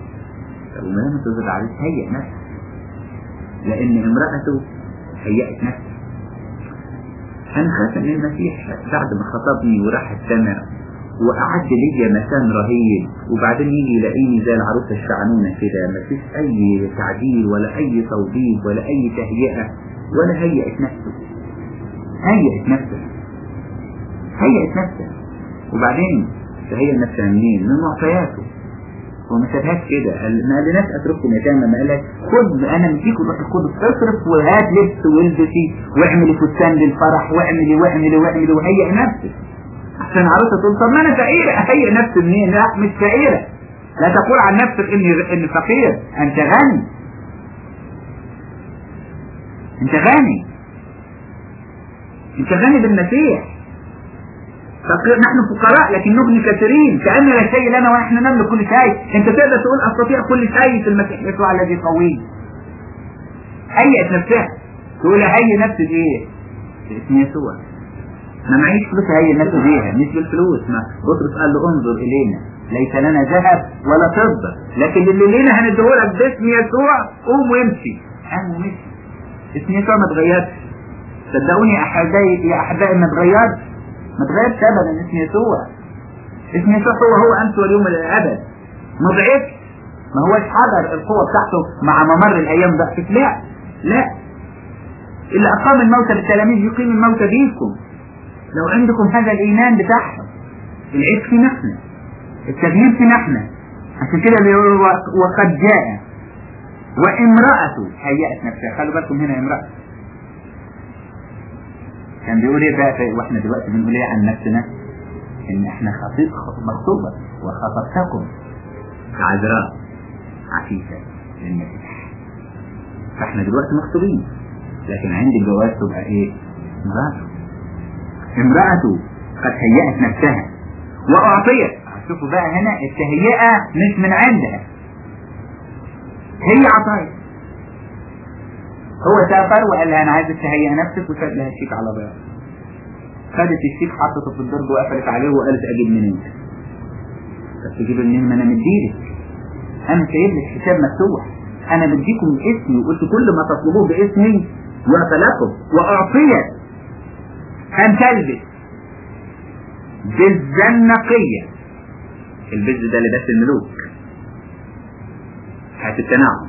S3: طب وما دام تنتظر العريس هيئ نفسك لأن امرأته هيأت نفسها أنا خايف إن المسيح بعد ما خطبني وراح السماء وأعد ليا مكان رهيب وبعدين يجي يلاقيني زي العروسة الشعنونة كده مفيش أي تعديل ولا أي توضيب ولا أي تهيئة ولا هيئت نفسه هيئت نفسها هيئت نفسها وبعدين تهيئ نفسها منين؟ من معطياته هو ما سابهاش كده قال ما قالناش اترككم يتامى ما قالك خد انا مديك الروح القدس اصرف وهات لبس والبسي واعملي فستان للفرح واعملي واعملي واعملي وهيئ نفسك عشان عروسه تقول طب ما انا فقيره اهيئ نفسي منين؟ لا مش فقيره لا تقول عن نفسك اني اني فقير انت غني انت غني انت غني بالمسيح فقير نحن فقراء لكن نغني كثيرين كأن لا شيء لنا ونحن نملك كل شيء انت تقدر تقول استطيع كل شيء في المسيح يسوع الذي يقويني هيئت نفسها تقول هيئ نفسي بايه باسم يسوع ما معيش فلوس هيئ نفسي بيها مش بالفلوس ما بطرس قال له انظر الينا ليس لنا ذهب ولا فضة لكن اللي لينا هنديهولك باسم يسوع قوم وامشي قام ومشي اسم يسوع ما اتغيرش صدقوني يا احبائي يا احبائي ما اتغيرش ما تغيرش ابدا اسم يسوع اسم يسوع هو هو انت واليوم الابد ما ضعفش ما هوش حضر القوة بتاعته مع ممر الايام ضعفت لا لا اللي اقام الموتى للتلاميذ يقيم الموتى بيكم لو عندكم هذا الايمان بتاعهم العيب في نحن التغيير في نحن عشان كده بيقول وقد جاء وامرأته هيأت نفسها خلوا بالكم هنا امرأة كان بيقول ايه بقى واحنا دلوقتي بنقول ايه عن نفسنا ان احنا خطيب مخطوبة وخطبتكم كعذراء عفيفة للمسيح فاحنا دلوقتي مخطوبين لكن عند الجواز تبقى ايه امرأته امرأته قد هيأت نفسها واعطيت شوفوا بقى هنا التهيئة مش من عندها هي عطايا هو سافر وقال لها انا عايز تهيئ نفسك وساب لها الشيك على بياض خدت الشيك حطته في الدرج وقفلت عليه وقالت اجيب منين طب تجيب منين ما انا مديلك انا سايب لك حساب مفتوح انا بديكم اسمي وقلت كل ما تطلبوه باسمي يعطى لكم واعطيت ان تلبس بزا نقية البز ده لباس الملوك حياة التناعم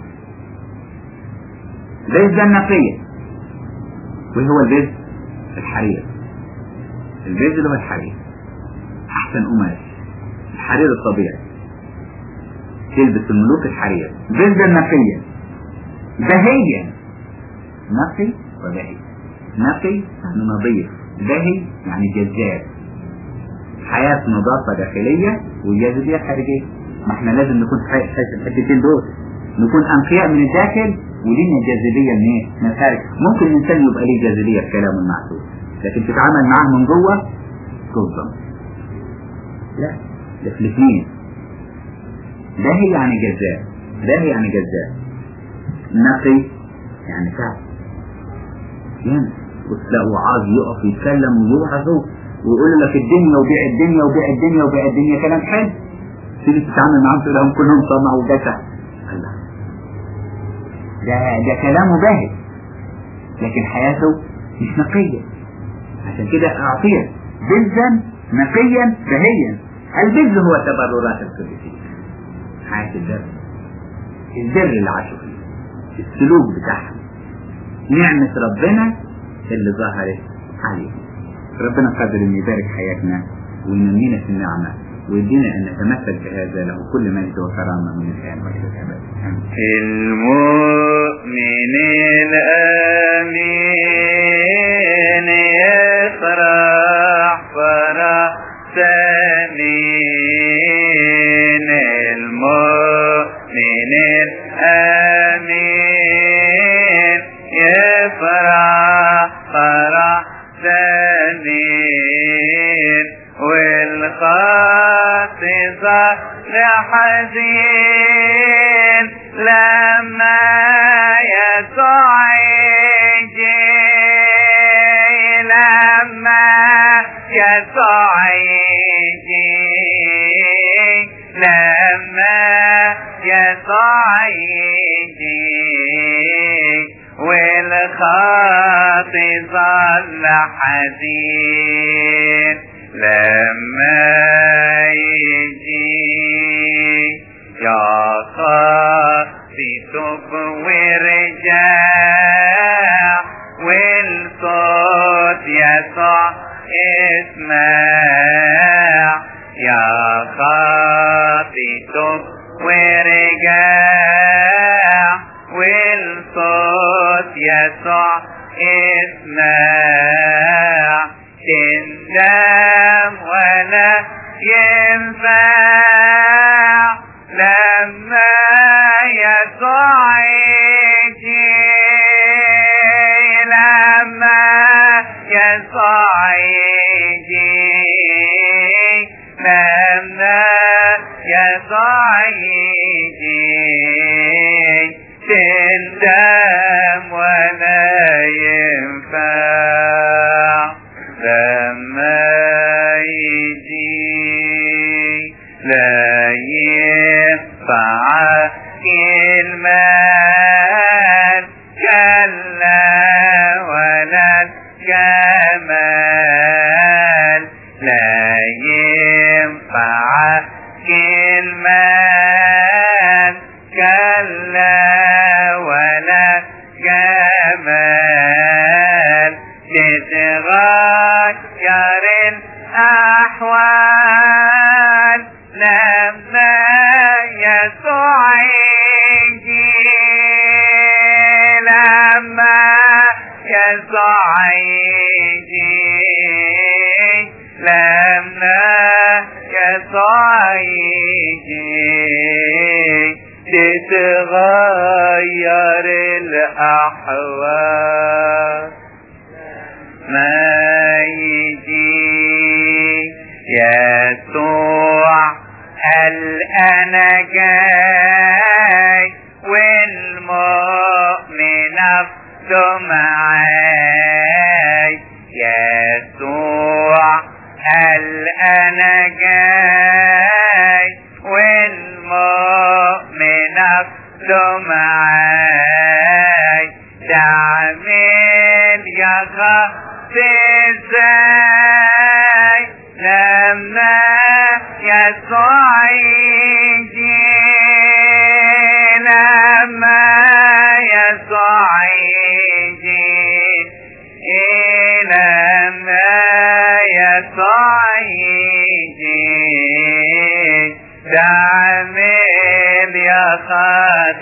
S3: بز النقية وهو البز الحرير البز اللي هو الحرير احسن قماش الحرير الطبيعي تلبس الملوك الحرير بز النقية بهيا نقي وبهي نقي يعني نظيف بهي يعني جذاب حياة نظافة داخلية وجاذبية خارجية ما احنا لازم نكون حاسس الحتتين دول نكون أنقياء من الداخل ولينا جاذبية من ايه؟ من الخارج ممكن الإنسان يبقى ليه جاذبية في كلامه المعسول لكن تتعامل معاه من جوه تصدم لا ده في الاثنين ده هي يعني جذاب ده هي يعني جذاب نقي يعني فعل ينس وتلاقوا وعاظ يقف يتكلم ويوعظه ويقول لك الدنيا وبيع الدنيا وبيع الدنيا وبيع الدنيا كلام حلو تيجي تتعامل معاهم تقول لهم كلهم طمع وجشع الله ده ده كلامه باهت لكن حياته مش نقية عشان كده أعطيه بزا نقيا بهيا البز هو تبررات القديسين حياة البر البر اللي عاشوا فيه السلوك بتاعهم نعمة ربنا اللي ظهرت عليهم ربنا قادر ان يبارك حياتنا وينمينا في النعمة ويدينا ان نتمثل بهذا له كل مجد وكرامة من الآن وإلى الأبد
S2: المؤمن الآمين يفرح فرح سنين المؤمن الآمين يفرح فرح سنين والخاطي صار حزين لما يسوع يجي لما يسوع يجي لما يسوع
S1: خاطي ظل حزين لما يجي يا خاطي تب ورجع والصوت يسوع اسمع يا خاطي تب ورجع والصوت يسوع اسمع تندم ولا ينفع لما يسوع يجي لما يسوع يجي لما يسوع يجي تندم ولا ينفع لما يجي لا ينفع المال كلا ولا الجمال لا ينفع المال كلا ولا جمال تتغير الأحوال لما يسوع يجي لما يسوع يجي لما يسوع يجي تتغير الأحوال ما يجي يسوع قال أنا جاي والمؤمن أفضل معاي يسوع قال أنا جاي والمؤمن أفضل معاي تعمل يا خط ازاي لما يسوع يجي لما يسوع يجي لما يسوع يجي تعمل يا خط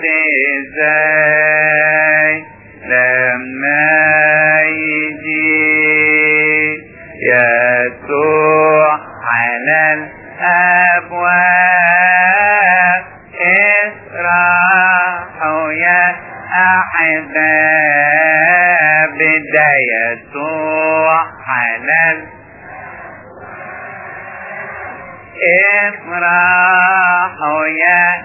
S1: ازاي لما يجي يسوع على الأبواب اسرحوا يا أحباب ده يسوع على افرحوا يا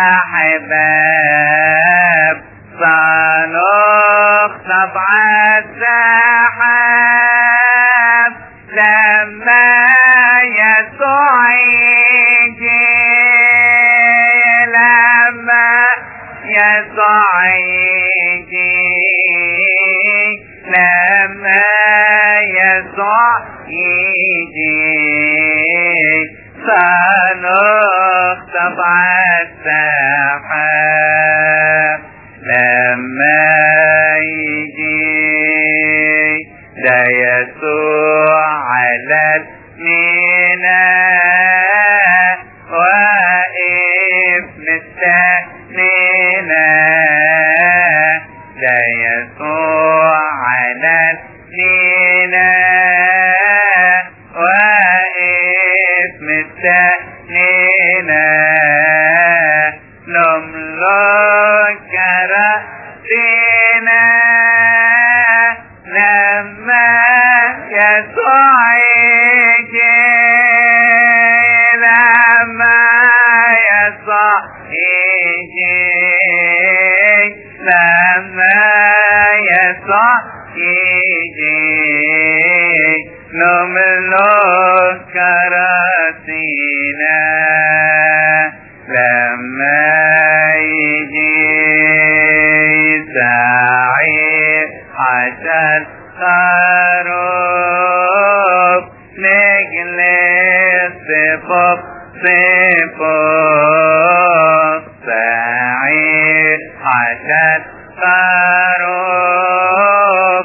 S1: أحباب سنخطب السحاب لما يسوع يجي لما يسوع يجي لما يسوع يجي سنخطب السحاب لما يجي ده يسوع على الميناء واقف مستنينا ده يسوع على الميناء واقف مستنينا نملك كراسينا لما يسوع يجي لما يسوع يجي لما يسوع يجي نملك كراسينا لما يجي سعيد
S2: صفوف صفوف سعيد عشان خروف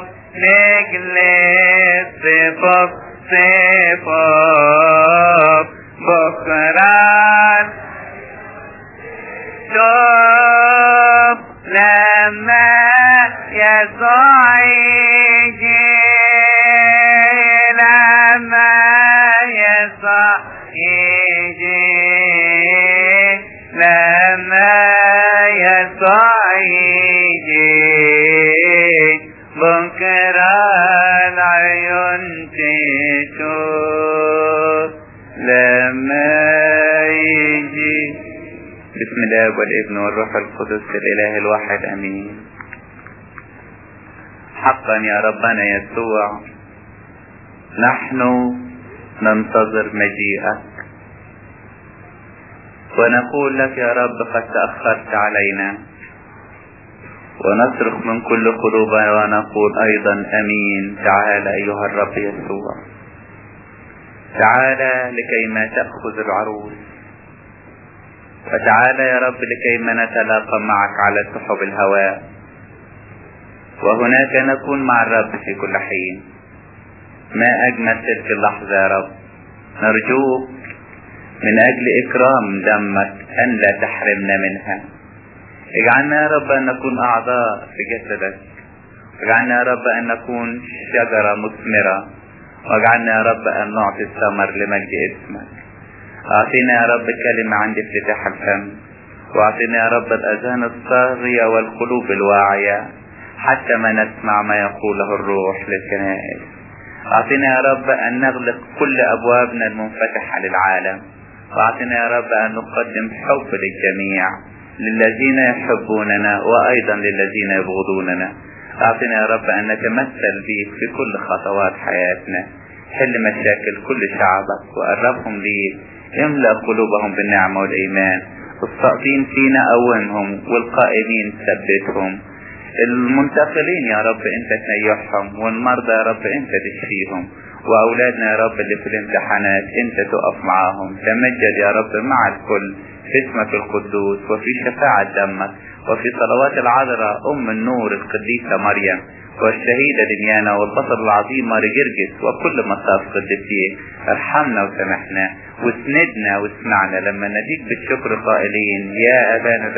S2: نجلس صفوف صفوف بكران شوف لما يسوع يجي لما يسوع يجي لما يسوع يجي بكرة العيون تشوف لما يجي بسم الله والابن والروح القدس الاله الواحد امين حقا يا ربنا يسوع نحن ننتظر مجيئك ونقول لك يا رب قد تأخرت علينا ونصرخ من كل قلوبنا ونقول أيضا أمين تعال أيها الرب يسوع تعال لكي ما تأخذ العروس وتعالى يا رب لكي ما نتلاقى معك على سحب الهواء وهناك نكون مع الرب في كل حين ما أجمل تلك اللحظة يا رب نرجوك من أجل إكرام دمك أن لا تحرمنا منها اجعلنا يا رب أن نكون أعضاء في جسدك اجعلنا يا رب أن نكون شجرة مثمرة واجعلنا يا رب أن نعطي الثمر لمجد اسمك أعطينا يا رب كلمة عند افتتاح الفم وأعطينا يا رب الأذهان الصاغية والقلوب الواعية حتى ما نسمع ما يقوله الروح للكنائس أعطينا يا رب أن نغلق كل أبوابنا المنفتحة للعالم وأعطينا يا رب أن نقدم حب للجميع للذين يحبوننا وأيضا للذين يبغضوننا أعطنا يا رب أن نتمثل بك في كل خطوات حياتنا حل مشاكل كل شعبك وقربهم ليك املأ قلوبهم بالنعمة والإيمان الساقطين فينا قومهم والقائمين ثبتهم المنتقلين يا رب انت تنيحهم والمرضى يا رب انت تشفيهم واولادنا يا رب اللي في الامتحانات انت تقف معاهم تمجد يا رب مع الكل في اسمك القدوس وفي شفاعة دمك وفي صلوات العذراء ام النور القديسة مريم والشهيدة دنيانا والبطل العظيم ماري جرجس وكل مصاف قدسيه ارحمنا وسامحنا واسندنا واسمعنا لما نديك بالشكر قائلين يا ابانا